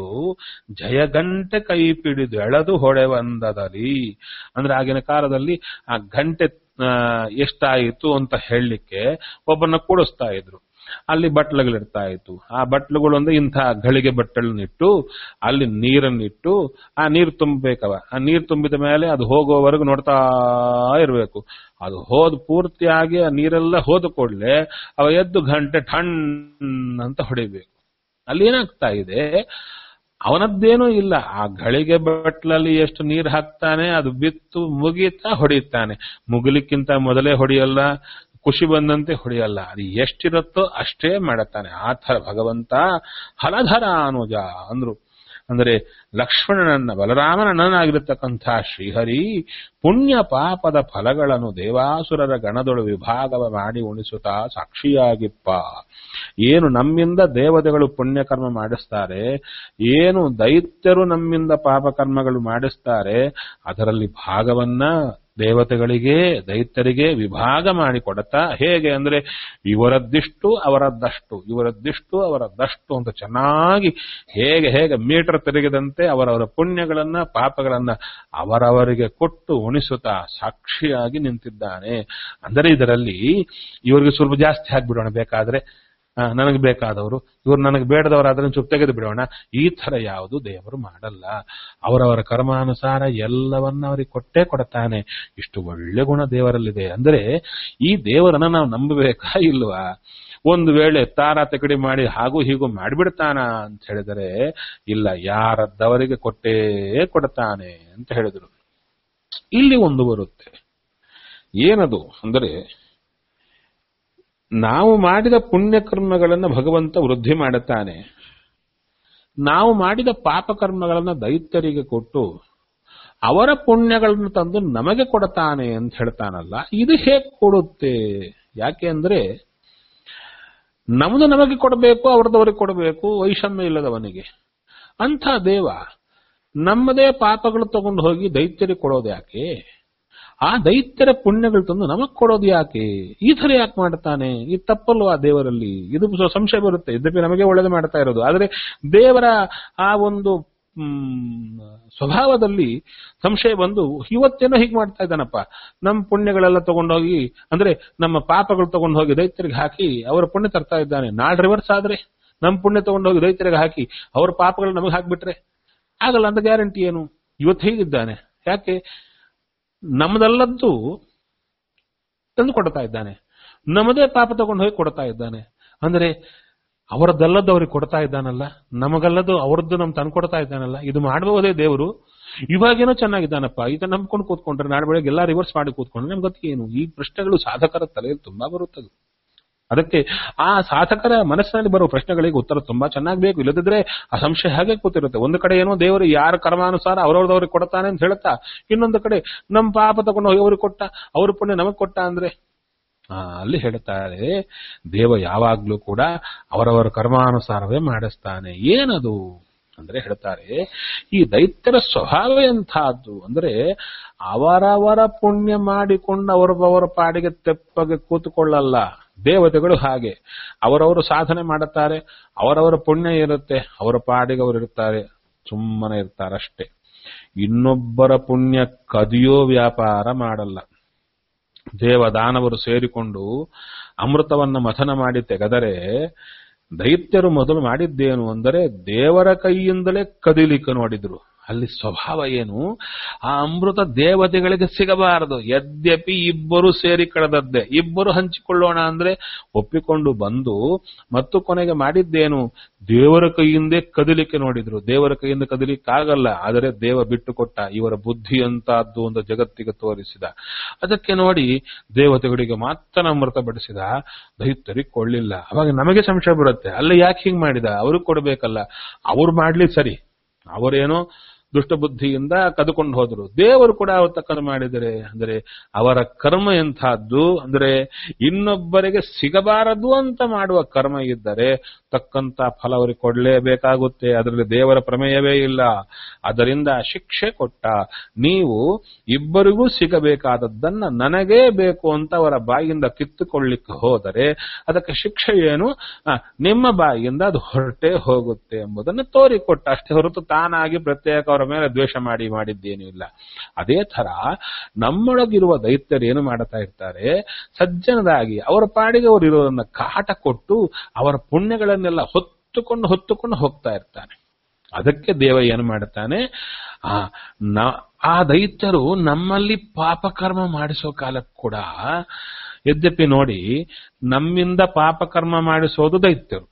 S1: ಜಯಗಂಟೆ ಕೈ ಪಿಡಿದು ಎಳೆದು ಹೊಡೆವಂದದಲ್ಲಿ ಅಂದ್ರೆ ಆಗಿನ ಕಾಲದಲ್ಲಿ ಆ ಗಂಟೆ ಆ, ಎಷ್ಟಾಯಿತು ಅಂತ ಹೇಳಲಿಕ್ಕೆ ಒಬ್ಬನ ಕೂಡಿಸ್ತಾ ಇದ್ರು ಅಲ್ಲಿ ಬಟ್ಲುಗಳಿರ್ತಾ ಇತ್ತು ಆ ಬಟ್ಲುಗಳು ಅಂದ್ರೆ ಇಂಥ ಘಳಿಗೆ ಬಟ್ಟಲನ್ನಿಟ್ಟು ಅಲ್ಲಿ ನೀರನ್ನಿಟ್ಟು ಆ ನೀರು ತುಂಬಬೇಕವ ಆ ನೀರು ತುಂಬಿದ ಮೇಲೆ ಅದು ಹೋಗುವವರೆಗೂ ನೋಡ್ತಾ ಇರಬೇಕು ಅದು ಹೋದ್ ಪೂರ್ತಿಯಾಗಿ ಆ ನೀರೆಲ್ಲ ಹೋದ ಕೂಡಲೇ ಅವ ಎದ್ದು ಗಂಟೆ ಠಣ್ ಅಂತ ಹೊಡಿಬೇಕು ಅಲ್ಲಿ ಏನಾಗ್ತಾ ಇದೆ ಅವನದ್ದೇನೂ ಇಲ್ಲ ಆ ಘಳಿಗೆ ಬಟ್ಲಲ್ಲಿ ಎಷ್ಟು ನೀರು ಹಾಕ್ತಾನೆ ಅದು ಬಿತ್ತು ಮುಗೀತಾ ಹೊಡೆಯುತ್ತಾನೆ ಮುಗಿಲಿಕ್ಕಿಂತ ಮೊದಲೇ ಹೊಡೆಯಲ್ಲ ಖುಷಿ ಬಂದಂತೆ ಹೊಡೆಯಲ್ಲ ಅದು ಎಷ್ಟಿರುತ್ತೋ ಅಷ್ಟೇ ಮಾಡುತ್ತಾನೆ ಆ ಥರ ಭಗವಂತ ಹಲಧರ ಅನುಜ ಅಂದ್ರು ಅಂದರೆ ಲಕ್ಷ್ಮಣನನ್ನ ಬಲರಾಮನನ್ನಾಗಿರತಕ್ಕಂಥ ಶ್ರೀಹರಿ ಪುಣ್ಯ ಪಾಪದ ಫಲಗಳನ್ನು ದೇವಾಸುರರ ಗಣದೊಳು ವಿಭಾಗವ ಮಾಡಿ ಉಣಿಸುತ್ತಾ ಸಾಕ್ಷಿಯಾಗಿಪ್ಪ ಏನು ನಮ್ಮಿಂದ ದೇವತೆಗಳು ಪುಣ್ಯಕರ್ಮ ಮಾಡಿಸ್ತಾರೆ ಏನು ದೈತ್ಯರು ನಮ್ಮಿಂದ ಪಾಪಕರ್ಮಗಳು ಮಾಡಿಸ್ತಾರೆ ಅದರಲ್ಲಿ ಭಾಗವನ್ನ ದೇವತೆಗಳಿಗೆ ದೈತ್ಯರಿಗೆ ವಿಭಾಗ ಮಾಡಿ ಕೊಡತಾ ಹೇಗೆ ಅಂದ್ರೆ ಇವರದ್ದಿಷ್ಟು ಅವರದ್ದಷ್ಟು ಇವರದ್ದಿಷ್ಟು ಅವರದ್ದಷ್ಟು ಅಂತ ಚೆನ್ನಾಗಿ ಹೇಗೆ ಹೇಗೆ ಮೀಟರ್ ತಿರುಗಿದಂತೆ ಅವರವರ ಪುಣ್ಯಗಳನ್ನ ಪಾಪಗಳನ್ನ ಅವರವರಿಗೆ ಕೊಟ್ಟು ಉಣಿಸುತ್ತಾ ಸಾಕ್ಷಿಯಾಗಿ ನಿಂತಿದ್ದಾನೆ ಅಂದರೆ ಇದರಲ್ಲಿ ಇವರಿಗೆ ಸ್ವಲ್ಪ ಜಾಸ್ತಿ ಹಾಕ್ಬಿಡೋಣ ಬೇಕಾದ್ರೆ ಆ, ನನಗೆ ಬೇಕಾದವರು ಇವ್ರು ನನಗೆ ಬೇಡದವರಾದ್ರೆ ಚುಪ್ ತೆಗೆದು ಬಿಡೋಣ ಈ ತರ ಯಾವುದು ದೇವರು ಮಾಡಲ್ಲ ಅವರವರ ಕರ್ಮಾನುಸಾರ ಎಲ್ಲವನ್ನ ಅವರಿಗೆ ಕೊಟ್ಟೇ ಕೊಡ್ತಾನೆ ಇಷ್ಟು ಒಳ್ಳೆ ಗುಣ ದೇವರಲ್ಲಿದೆ ಅಂದ್ರೆ ಈ ದೇವರನ್ನ ನಾವು ನಂಬಬೇಕಾ ಇಲ್ವಾ ಒಂದು ವೇಳೆ ತಾರ ತೆಗಡಿ ಮಾಡಿ ಹಾಗೂ ಹೀಗೂ ಮಾಡಿಬಿಡ್ತಾನ ಅಂತ ಹೇಳಿದರೆ ಇಲ್ಲ ಯಾರದ್ದವರಿಗೆ ಕೊಟ್ಟೇ ಕೊಡ್ತಾನೆ ಅಂತ ಹೇಳಿದ್ರು ಇಲ್ಲಿ ಒಂದು ಬರುತ್ತೆ ಏನದು ಅಂದರೆ ನಾವು ಮಾಡಿದ ಪುಣ್ಯಕರ್ಮಗಳನ್ನು ಭಗವಂತ ವೃದ್ಧಿ ಮಾಡುತ್ತಾನೆ ನಾವು ಮಾಡಿದ ಪಾಪಕರ್ಮಗಳನ್ನು ದೈತ್ಯರಿಗೆ ಕೊಟ್ಟು ಅವರ ಪುಣ್ಯಗಳನ್ನು ತಂದು ನಮಗೆ ಕೊಡ್ತಾನೆ ಅಂತ ಹೇಳ್ತಾನಲ್ಲ ಇದು ಹೇಗೆ ಕೊಡುತ್ತೆ ಯಾಕೆ ಅಂದ್ರೆ ನಮ್ದು ನಮಗೆ ಕೊಡಬೇಕು ಅವ್ರದವರಿಗೆ ಕೊಡಬೇಕು ವೈಷಮ್ಯ ಇಲ್ಲದವನಿಗೆ ಅಂಥ ದೇವ ನಮ್ಮದೇ ಪಾಪಗಳು ತಗೊಂಡು ಹೋಗಿ ದೈತ್ಯರಿಗೆ ಕೊಡೋದು ಯಾಕೆ ಆ ದೈತ್ಯರ ಪುಣ್ಯಗಳು ತಂದು ನಮಗ್ ಕೊಡೋದು ಯಾಕೆ ಈ ತರ ಯಾಕೆ ಮಾಡ್ತಾನೆ ಇದು ತಪ್ಪಲ್ವಾ ದೇವರಲ್ಲಿ ಇದು ಸ್ವ- ಸಂಶಯ ಬರುತ್ತೆ ಯದ್ಯಪಿ ನಮಗೆ ಒಳ್ಳೇದು ಮಾಡ್ತಾ ಇರೋದು ಆದ್ರೆ ದೇವರ ಆ ಒಂದು ಮ್, ಸ್ವಭಾವದಲ್ಲಿ ಸಂಶಯ ಬಂದು ಇವತ್ತೇನೋ ಹೀಗೆ ಮಾಡ್ತಾ ಇದ್ದಾನಪ್ಪ ನಮ್ಮ ಪುಣ್ಯಗಳೆಲ್ಲ ತಗೊಂಡೋಗಿ ಅಂದ್ರೆ ನಮ್ಮ ಪಾಪಗಳು ತಗೊಂಡು ಹೋಗಿ ದೈತ್ಯರಿಗೆ ಹಾಕಿ ಅವರ ಪುಣ್ಯ ತರ್ತಾ ಇದ್ದಾನೆ ನಾಳೆ ರಿವರ್ಸ್ ಆದ್ರೆ ನಮ್ಮ ಪುಣ್ಯ ತಗೊಂಡೋಗಿ ದೈತ್ಯರಿಗೆ ಹಾಕಿ ಅವ್ರ ಪಾಪಗಳು ನಮಗೆ ಹಾಕ್ಬಿಟ್ರೆ ಆಗಲ್ಲ ಅಂತ ಗ್ಯಾರಂಟಿ ಏನು ಇವತ್ತು ಹೀಗಿದ್ದಾನೆ ಯಾಕೆ ನಮ್ಮದಲ್ಲದ್ದು ತಂದು ಕೊಡ್ತಾ ಇದ್ದಾನೆ ನಮ್ಮದೇ ಪಾಪ ತಗೊಂಡು ಹೋಗಿ ಕೊಡ್ತಾ ಇದ್ದಾನೆ ಅಂದ್ರೆ ಅವರದ್ದಲ್ಲದ್ದು ಅವ್ರಿಗೆ ಕೊಡ್ತಾ ಇದ್ದಾನಲ್ಲ ನಮಗಲ್ಲದು ಅವರದ್ದು ನಮ್ ತಂದು ಕೊಡ್ತಾ ಇದ್ದಾನಲ್ಲ ಇದು ಮಾಡಬಹುದೇ ದೇವರು ಇವಾಗೇನೋ ಚೆನ್ನಾಗಿದ್ದಾನಪ್ಪ ಈತ ನಂಬ್ಕೊಂಡು ಕೂತ್ಕೊಂಡ್ರೆ ನಾಳೆ ಬೆಳಗ್ಗೆ ಎಲ್ಲ ರಿವರ್ಸ್ ಮಾಡಿ ಕೂತ್ಕೊಂಡ್ರೆ ನಮ್ಗೆ ಗೊತ್ತಿ ಏನು ಈ ಪ್ರಶ್ನೆಗಳು ಸಾಧಕರ ತಲೆಯಲ್ಲಿ ತುಂಬಾ ಬರುತ್ತದೆ ಅದಕ್ಕೆ ಆ ಸಾಧಕರ ಮನಸ್ಸಿನಲ್ಲಿ ಬರುವ ಪ್ರಶ್ನೆಗಳಿಗೆ ಉತ್ತರ ತುಂಬಾ ಚೆನ್ನಾಗಿ ಬೇಕು ಇಲ್ಲದಿದ್ರೆ ಆ ಸಂಶಯ ಹಾಗೆ ಕೂತಿರುತ್ತೆ ಒಂದು ಕಡೆ ಏನೋ ದೇವರು ಯಾರ ಕರ್ಮಾನುಸಾರ ಅವ್ರವ್ರದವ್ರಿಗೆ ಕೊಡ್ತಾನೆ ಅಂತ ಹೇಳ್ತಾ ಇನ್ನೊಂದು ಕಡೆ ನಮ್ಮ ಪಾಪ ತಗೊಂಡು ಹೋಗಿ ಅವ್ರಿಗೆ ಕೊಟ್ಟ ಅವ್ರ ಪುಣ್ಯ ನಮಗ್ ಕೊಟ್ಟ ಅಂದ್ರೆ ಆ, ಅಲ್ಲಿ ಹೇಳ್ತಾರೆ ದೇವ ಯಾವಾಗ್ಲೂ ಕೂಡ ಅವರವರ ಕರ್ಮಾನುಸಾರವೇ ಮಾಡಿಸ್ತಾನೆ ಏನದು ಅಂದ್ರೆ ಹೇಳ್ತಾರೆ ಈ ದೈತ್ಯರ ಸ್ವಭಾವ ಎಂಥದ್ದು ಅಂದ್ರೆ ಅವರವರ ಪುಣ್ಯ ಮಾಡಿಕೊಂಡು ಅವರವರ ಪಾಡಿಗೆ ತೆಪ್ಪಗೆ ಕೂತುಕೊಳ್ಳಲ್ಲ ದೇವತೆಗಳು ಹಾಗೆ ಅವರವರು ಸಾಧನೆ ಮಾಡುತ್ತಾರೆ ಅವರವರ ಪುಣ್ಯ ಇರುತ್ತೆ ಅವರ ಪಾಡಿಗೆ ಅವರು ಇರ್ತಾರೆ ಸುಮ್ಮನೆ ಇರ್ತಾರಷ್ಟೇ ಇನ್ನೊಬ್ಬರ ಪುಣ್ಯ ಕದಿಯೋ ವ್ಯಾಪಾರ ಮಾಡಲ್ಲ ದೇವದಾನವರು ಸೇರಿಕೊಂಡು ಅಮೃತವನ್ನ ಮಥನ ಮಾಡಿ ತೆಗೆದರೆ ದೈತ್ಯರು ಮೊದಲು ಮಾಡಿದ್ದೇನು ಅಂದರೆ ದೇವರ ಕೈಯಿಂದಲೇ ಕದಿಲಿಕ್ಕೆ ನೋಡಿದ್ರು ಅಲ್ಲಿ ಸ್ವಭಾವ ಏನು ಆ ಅಮೃತ ದೇವತೆಗಳಿಗೆ ಸಿಗಬಾರದು ಯದ್ಯಪಿ ಇಬ್ಬರು ಸೇರಿ ಕಳೆದದ್ದೇ ಇಬ್ಬರು ಹಂಚಿಕೊಳ್ಳೋಣ ಅಂದ್ರೆ ಒಪ್ಪಿಕೊಂಡು ಬಂದು ಮತ್ತು ಕೊನೆಗೆ ಮಾಡಿದ್ದೇನು ದೇವರ ಕೈಯಿಂದೇ ಕದಿಲಿಕ್ಕೆ ನೋಡಿದ್ರು ದೇವರ ಕೈಯಿಂದ ಕದಿಲಿಕ್ಕಾಗಲ್ಲ ಆದರೆ ದೇವ ಬಿಟ್ಟು ಕೊಟ್ಟ ಇವರ ಬುದ್ಧಿ ಅಂತದ್ದು ಒಂದು ಜಗತ್ತಿಗೆ ತೋರಿಸಿದ ಅದಕ್ಕೆ ನೋಡಿ ದೇವತೆಗಳಿಗೆ ಮಾತ್ರ ಅಮೃತ ಬಡಿಸಿದ ದೈತ್ಯರಿಗೆ ಕೊಳ್ಳಿಲ್ಲ ಅವಾಗ ನಮಗೆ ಸಂಶಯ ಬರುತ್ತೆ ಅಲ್ಲ ಯಾಕೆ ಹಿಂಗ್ ಮಾಡಿದ ಅವ್ರಿಗೆ ಕೊಡ್ಬೇಕಲ್ಲ ಅವ್ರು ಮಾಡ್ಲಿ ಸರಿ ಅವರೇನೋ ದುಷ್ಟ ಬುದ್ಧಿಯಿಂದ ಕದ್ಕೊಂಡು ಹೋದ್ರು ದೇವರು ಕೂಡ ಅವ್ರ ತಕ್ಕಂತ ಮಾಡಿದರೆ ಅಂದ್ರೆ ಅವರ ಕರ್ಮ ಎಂಥದ್ದು ಅಂದ್ರೆ ಇನ್ನೊಬ್ಬರಿಗೆ ಸಿಗಬಾರದು ಅಂತ ಮಾಡುವ ಕರ್ಮ ಇದ್ದರೆ ತಕ್ಕಂತ ಫಲ ಅವರಿಗೆ ಕೊಡಲೇಬೇಕಾಗುತ್ತೆ ಅದರಲ್ಲಿ ದೇವರ ಪ್ರಮೇಯವೇ ಇಲ್ಲ ಅದರಿಂದ ಶಿಕ್ಷೆ ಕೊಟ್ಟ ನೀವು ಇಬ್ಬರಿಗೂ ಸಿಗಬೇಕಾದದ್ದನ್ನ ನನಗೇ ಬೇಕು ಅಂತ ಅವರ ಬಾಯಿಯಿಂದ ಕಿತ್ತುಕೊಳ್ಳಿಕ್ಕೆ ಹೋದರೆ ಅದಕ್ಕೆ ಶಿಕ್ಷೆ ಏನು ಆ, ನಿಮ್ಮ ಬಾಯಿಯಿಂದ ಅದು ಹೊರಟೇ ಹೋಗುತ್ತೆ ಎಂಬುದನ್ನು ತೋರಿಕೊಟ್ಟ ಅಷ್ಟೇ ಹೊರತು ತಾನಾಗಿ ಪ್ರತ್ಯೇಕ ಅವರ ಮೇಲೆ ದ್ವೇಷ ಮಾಡಿ ಮಾಡಿದ್ದೇನೂ ಇಲ್ಲ ಅದೇ ತರ ನಮ್ಮೊಳಗಿರುವ ದೈತ್ಯರು ಏನು ಮಾಡ್ತಾ ಇರ್ತಾರೆ ಸಜ್ಜನದಾಗಿ ಅವರ ಪಾಡಿಗೆ ಅವರು ಇರೋದನ್ನ ಕಾಟ ಕೊಟ್ಟು ಅವರ ಪುಣ್ಯಗಳನ್ನೆಲ್ಲ ಹೊತ್ತುಕೊಂಡು ಹೊತ್ತುಕೊಂಡು ಹೋಗ್ತಾ ಇರ್ತಾನೆ ಅದಕ್ಕೆ ದೇವ ಏನು ಮಾಡುತ್ತಾನೆ ಆ ನ- ಆ ದೈತ್ಯರು ನಮ್ಮಲ್ಲಿ ಪಾಪಕರ್ಮ ಮಾಡಿಸೋ ಕಾಲಕ್ಕೆ ಕೂಡ ಯದ್ಯಪಿ ನೋಡಿ ನಮ್ಮಿಂದ ಪಾಪಕರ್ಮ ಮಾಡಿಸೋದು ದೈತ್ಯರು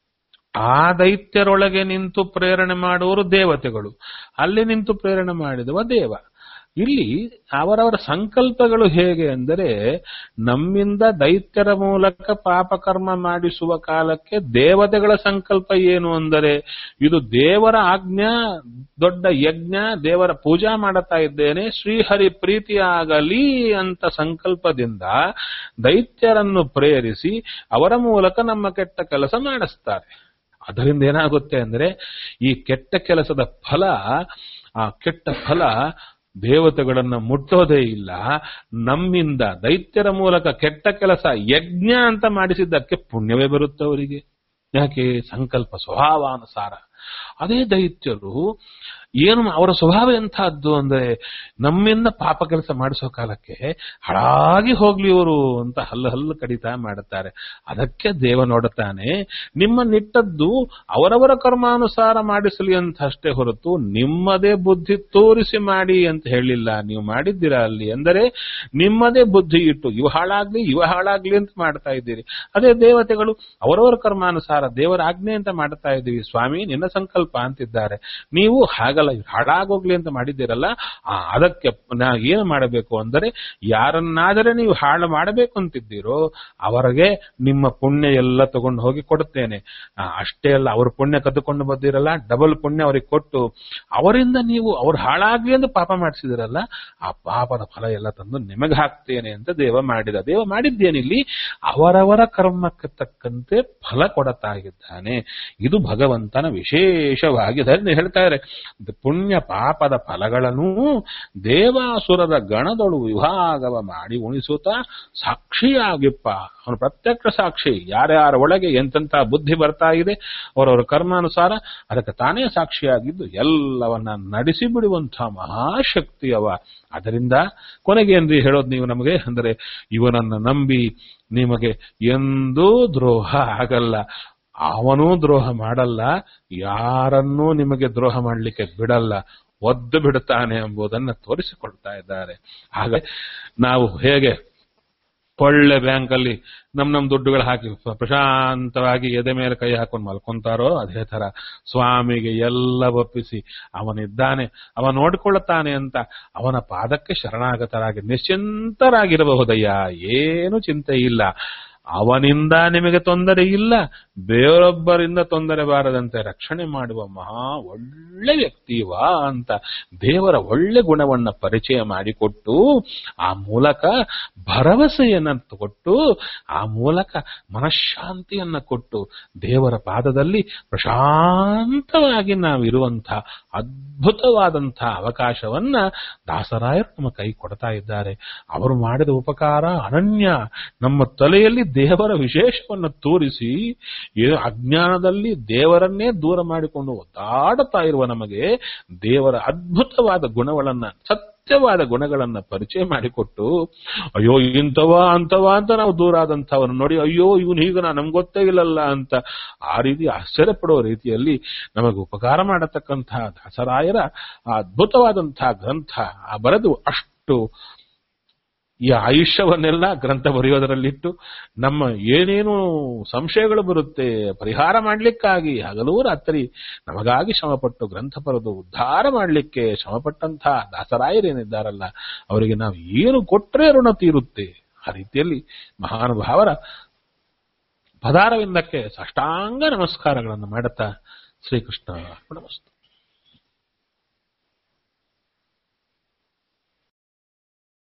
S1: ಆ ದೈತ್ಯರೊಳಗೆ ನಿಂತು ಪ್ರೇರಣೆ ಮಾಡುವವರು ದೇವತೆಗಳು ಅಲ್ಲಿ ನಿಂತು ಪ್ರೇರಣೆ ಮಾಡಿದವ ದೇವ ಇಲ್ಲಿ ಅವರವರ ಸಂಕಲ್ಪಗಳು ಹೇಗೆ ಅಂದರೆ ನಮ್ಮಿಂದ ದೈತ್ಯರ ಮೂಲಕ ಪಾಪಕರ್ಮ ಮಾಡಿಸುವ ಕಾಲಕ್ಕೆ ದೇವತೆಗಳ ಸಂಕಲ್ಪ ಏನು ಅಂದರೆ ಇದು ದೇವರ ಆಜ್ಞಾ ದೊಡ್ಡ ಯಜ್ಞ ದೇವರ ಪೂಜಾ ಮಾಡುತ್ತಾ ಇದ್ದೇನೆ ಶ್ರೀಹರಿ ಪ್ರೀತಿಯಾಗಲಿ ಅಂತ ಸಂಕಲ್ಪದಿಂದ ದೈತ್ಯರನ್ನು ಪ್ರೇರಿಸಿ ಅವರ ಮೂಲಕ ನಮ್ಮ ಕೆಟ್ಟ ಕೆಲಸ ಮಾಡಿಸ್ತಾರೆ ಅದರಿಂದ ಏನಾಗುತ್ತೆ ಅಂದ್ರೆ ಈ ಕೆಟ್ಟ ಕೆಲಸದ ಫಲ ಆ ಕೆಟ್ಟ ಫಲ ದೇವತೆಗಳನ್ನ ಮುಟ್ಟೋದೇ ಇಲ್ಲ ನಮ್ಮಿಂದ ದೈತ್ಯರ ಮೂಲಕ ಕೆಟ್ಟ ಕೆಲಸ ಯಜ್ಞ ಅಂತ ಮಾಡಿಸಿದ್ದಕ್ಕೆ ಪುಣ್ಯವೇ ಬರುತ್ತೆ ಅವರಿಗೆ ಯಾಕೆ ಸಂಕಲ್ಪ ಸ್ವಭಾವಾನುಸಾರ ಅದೇ ದೈತ್ಯರು ಏನು ಅವರ ಸ್ವಭಾವ ಎಂಥದ್ದು ಅಂದ್ರೆ ನಮ್ಮಿಂದ ಪಾಪ ಕೆಲಸ ಮಾಡಿಸೋ ಕಾಲಕ್ಕೆ ಹಾಳಾಗಿ ಹೋಗ್ಲಿ ಇವರು ಅಂತ ಹಲ್ಲು ಹಲ್ಲು ಕಡಿತಾ ಮಾಡುತ್ತಾರೆ ಅದಕ್ಕೆ ದೇವ ನೋಡುತ್ತಾನೆ ನಿಮ್ಮ ನಿಟ್ಟದ್ದು ಅವರವರ ಕರ್ಮಾನುಸಾರ ಮಾಡಿಸಲಿ ಅಂತ ಅಷ್ಟೇ ಹೊರತು ನಿಮ್ಮದೇ ಬುದ್ಧಿ ತೋರಿಸಿ ಮಾಡಿ ಅಂತ ಹೇಳಿಲ್ಲ ನೀವು ಮಾಡಿದ್ದೀರಾ ಅಲ್ಲಿ ಅಂದರೆ ನಿಮ್ಮದೇ ಬುದ್ಧಿ ಇಟ್ಟು ಇವ ಹಾಳಾಗ್ಲಿ ಇವ ಹಾಳಾಗ್ಲಿ ಅಂತ ಮಾಡ್ತಾ ಇದ್ದೀರಿ ಅದೇ ದೇವತೆಗಳು ಅವರವರ ಕರ್ಮಾನುಸಾರ ದೇವರ ಆಜ್ಞೆ ಅಂತ ಮಾಡ್ತಾ ಇದ್ದೀವಿ ಸ್ವಾಮಿ ನಿನ್ನ ಸಂಕಲ್ಪ ಅಂತಿದ್ದಾರೆ ನೀವು ಹಾಗಲ್ಲ ಇವ್ರು ಹಾಳಾಗೋಗ್ಲಿ ಅಂತ ಮಾಡಿದ್ದೀರಲ್ಲ ಆ, ಅದಕ್ಕೆ ನಾ ಏನು ಮಾಡಬೇಕು ಅಂದರೆ ಯಾರನ್ನಾದರೆ ನೀವು ಹಾಳು ಮಾಡಬೇಕು ಅಂತಿದ್ದೀರೋ ಅವರಿಗೆ ನಿಮ್ಮ ಪುಣ್ಯ ಎಲ್ಲ ತಗೊಂಡು ಹೋಗಿ ಕೊಡುತ್ತೇನೆ ಆ, ಅಷ್ಟೇ ಅಲ್ಲ ಅವ್ರ ಪುಣ್ಯ ಕದ್ದುಕೊಂಡು ಬಂದಿರಲ್ಲ ಡಬಲ್ ಪುಣ್ಯ ಅವ್ರಿಗೆ ಕೊಟ್ಟು ಅವರಿಂದ ನೀವು ಅವ್ರು ಹಾಳಾಗ್ಲಿ ಎಂದು ಪಾಪ ಮಾಡಿಸಿದಿರಲ್ಲ ಆ ಪಾಪದ ಫಲ ಎಲ್ಲ ತಂದು ನಿಮಗೆ ಹಾಕ್ತೇನೆ ಅಂತ ದೇವ ಮಾಡಿದ ದೇವ ಮಾಡಿದ್ದೇನಿಲ್ಲಿ ಅವರವರ ಕರ್ಮಕ್ಕೆ ತಕ್ಕಂತೆ ಫಲ ಕೊಡತಾ ಇದ್ದಾನೆ ಇದು ಭಗವಂತನ ವಿಶೇಷವಾಗಿ ಧರ್ಮ ಹೇಳ್ತಾರೆ ಪುಣ್ಯ ಪಾಪದ ಫಲಗಳನ್ನು ದೇವಾಸುರದ ಗಣದೊಳು ವಿಭಾಗವ ಮಾಡಿ ಉಣಿಸುತ್ತಾ ಸಾಕ್ಷಿಯಾಗಿಪ್ಪ ಅವನು ಪ್ರತ್ಯಕ್ಷ ಸಾಕ್ಷಿ ಯಾರ್ಯಾರ ಒಳಗೆ ಎಂತೆಂತ ಬುದ್ಧಿ ಬರ್ತಾ ಇದೆ ಅವರವರ ಕರ್ಮಾನುಸಾರ ಅದಕ್ಕೆ ತಾನೇ ಸಾಕ್ಷಿಯಾಗಿದ್ದು ಎಲ್ಲವನ್ನ ನಡೆಸಿ ಬಿಡುವಂತಹ ಮಹಾಶಕ್ತಿಯವ ಅದರಿಂದ ಕೊನೆಗೇನ್ರಿ ಹೇಳೋದು ನೀವು ನಮಗೆ ಅಂದರೆ ಇವನನ್ನ ನಂಬಿ ನಿಮಗೆ ಎಂದೂ ದ್ರೋಹ ಆಗಲ್ಲ ಅವನೂ ದ್ರೋಹ ಮಾಡಲ್ಲ ಯಾರನ್ನೂ ನಿಮಗೆ ದ್ರೋಹ ಮಾಡಲಿಕ್ಕೆ ಬಿಡಲ್ಲ ಒದ್ದು ಬಿಡುತ್ತಾನೆ ಎಂಬುದನ್ನು ತೋರಿಸಿಕೊಡ್ತಾ ಇದ್ದಾರೆ ಹಾಗೆ ನಾವು ಹೇಗೆ ಒಳ್ಳೆ ಬ್ಯಾಂಕಲ್ಲಿ ನಮ್ ನಮ್ ದುಡ್ಡುಗಳು ಹಾಕಿ ಪ್ರಶಾಂತವಾಗಿ ಎದೆ ಮೇಲೆ ಕೈ ಹಾಕೊಂಡು ಮಲ್ಕೊಂತಾರೋ ಅದೇ ತರ ಸ್ವಾಮಿಗೆ ಎಲ್ಲ ಒಪ್ಪಿಸಿ ಅವನಿದ್ದಾನೆ ಅವ ನೋಡಿಕೊಳ್ಳುತ್ತಾನೆ ಅಂತ ಅವನ ಪಾದಕ್ಕೆ ಶರಣಾಗತರಾಗಿ ನಿಶ್ಚಿಂತರಾಗಿರಬಹುದಯ್ಯ ಏನು ಚಿಂತೆ ಇಲ್ಲ ಅವನಿಂದ ನಿಮಗೆ ತೊಂದರೆ ಇಲ್ಲ ಬೇರೊಬ್ಬರಿಂದ ತೊಂದರೆ ಬಾರದಂತೆ ರಕ್ಷಣೆ ಮಾಡುವ ಮಹಾ ಒಳ್ಳೆ ವ್ಯಕ್ತಿವ ಅಂತ ದೇವರ ಒಳ್ಳೆ ಗುಣವನ್ನ ಪರಿಚಯ ಮಾಡಿಕೊಟ್ಟು ಆ ಮೂಲಕ ಭರವಸೆಯನ್ನ ಕೊಟ್ಟು ಆ ಮೂಲಕ ಮನಃಶಾಂತಿಯನ್ನ ಕೊಟ್ಟು ದೇವರ ಪಾದದಲ್ಲಿ ಪ್ರಶಾಂತವಾಗಿ ನಾವಿರುವಂತಹ ಅದ್ಭುತವಾದಂತಹ ಅವಕಾಶವನ್ನ ದಾಸರಾಯರು ನಮ್ಮ ಕೈ ಕೊಡ್ತಾ ಇದ್ದಾರೆ ಅವರು ಮಾಡಿದ ಉಪಕಾರ ಅನನ್ಯ ನಮ್ಮ ತಲೆಯಲ್ಲಿ ದೇವರ ವಿಶೇಷವನ್ನು ತೋರಿಸಿ ಏನು ಅಜ್ಞಾನದಲ್ಲಿ ದೇವರನ್ನೇ ದೂರ ಮಾಡಿಕೊಂಡು ಒದ್ದಾಡುತ್ತಾ ಇರುವ ನಮಗೆ ದೇವರ ಅದ್ಭುತವಾದ ಗುಣಗಳನ್ನ ಸತ್ಯವಾದ ಗುಣಗಳನ್ನ ಪರಿಚಯ ಮಾಡಿಕೊಟ್ಟು ಅಯ್ಯೋ ಇಂಥವ ಅಂತವ ಅಂತ ನಾವು ದೂರ ಆದಂಥವ್ರನ್ನ ನೋಡಿ ಅಯ್ಯೋ ಇವನು ಹೀಗ ನಮ್ಗೆ ಗೊತ್ತೇ ಇಲ್ಲಲ್ಲ ಅಂತ ಆ ರೀತಿ ಆಶ್ಚರ್ಯ ಪಡುವ ರೀತಿಯಲ್ಲಿ ನಮಗೆ ಉಪಕಾರ ಮಾಡತಕ್ಕಂತಹ ದಾಸರಾಯರ ಆ ಅದ್ಭುತವಾದಂತಹ ಗ್ರಂಥ ಆ ಬರೆದು ಅಷ್ಟು ಈ ಆಯುಷ್ಯವನ್ನೆಲ್ಲ ಗ್ರಂಥ ಬರೆಯೋದರಲ್ಲಿಟ್ಟು ನಮ್ಮ ಏನೇನು ಸಂಶಯಗಳು ಬರುತ್ತೆ ಪರಿಹಾರ ಮಾಡಲಿಕ್ಕಾಗಿ ಹಗಲೂ ರಾತ್ರಿ ನಮಗಾಗಿ ಶ್ರಮಪಟ್ಟು ಗ್ರಂಥ ಬರೆದು ಉದ್ಧಾರ ಮಾಡಲಿಕ್ಕೆ ಶ್ರಮಪಟ್ಟಂತಹ ದಾಸರಾಯರೇನಿದ್ದಾರಲ್ಲ ಅವರಿಗೆ ನಾವು ಏನು ಕೊಟ್ಟರೆ ಋಣ ತೀರುತ್ತೆ ಆ ರೀತಿಯಲ್ಲಿ ಮಹಾನುಭಾವರ ಪದಾರವಿಂದಕ್ಕೆ ಸಾಷ್ಟಾಂಗ ನಮಸ್ಕಾರಗಳನ್ನು ಮಾಡುತ್ತಾ ಶ್ರೀಕೃಷ್ಣ ನಮಸ್ತೆ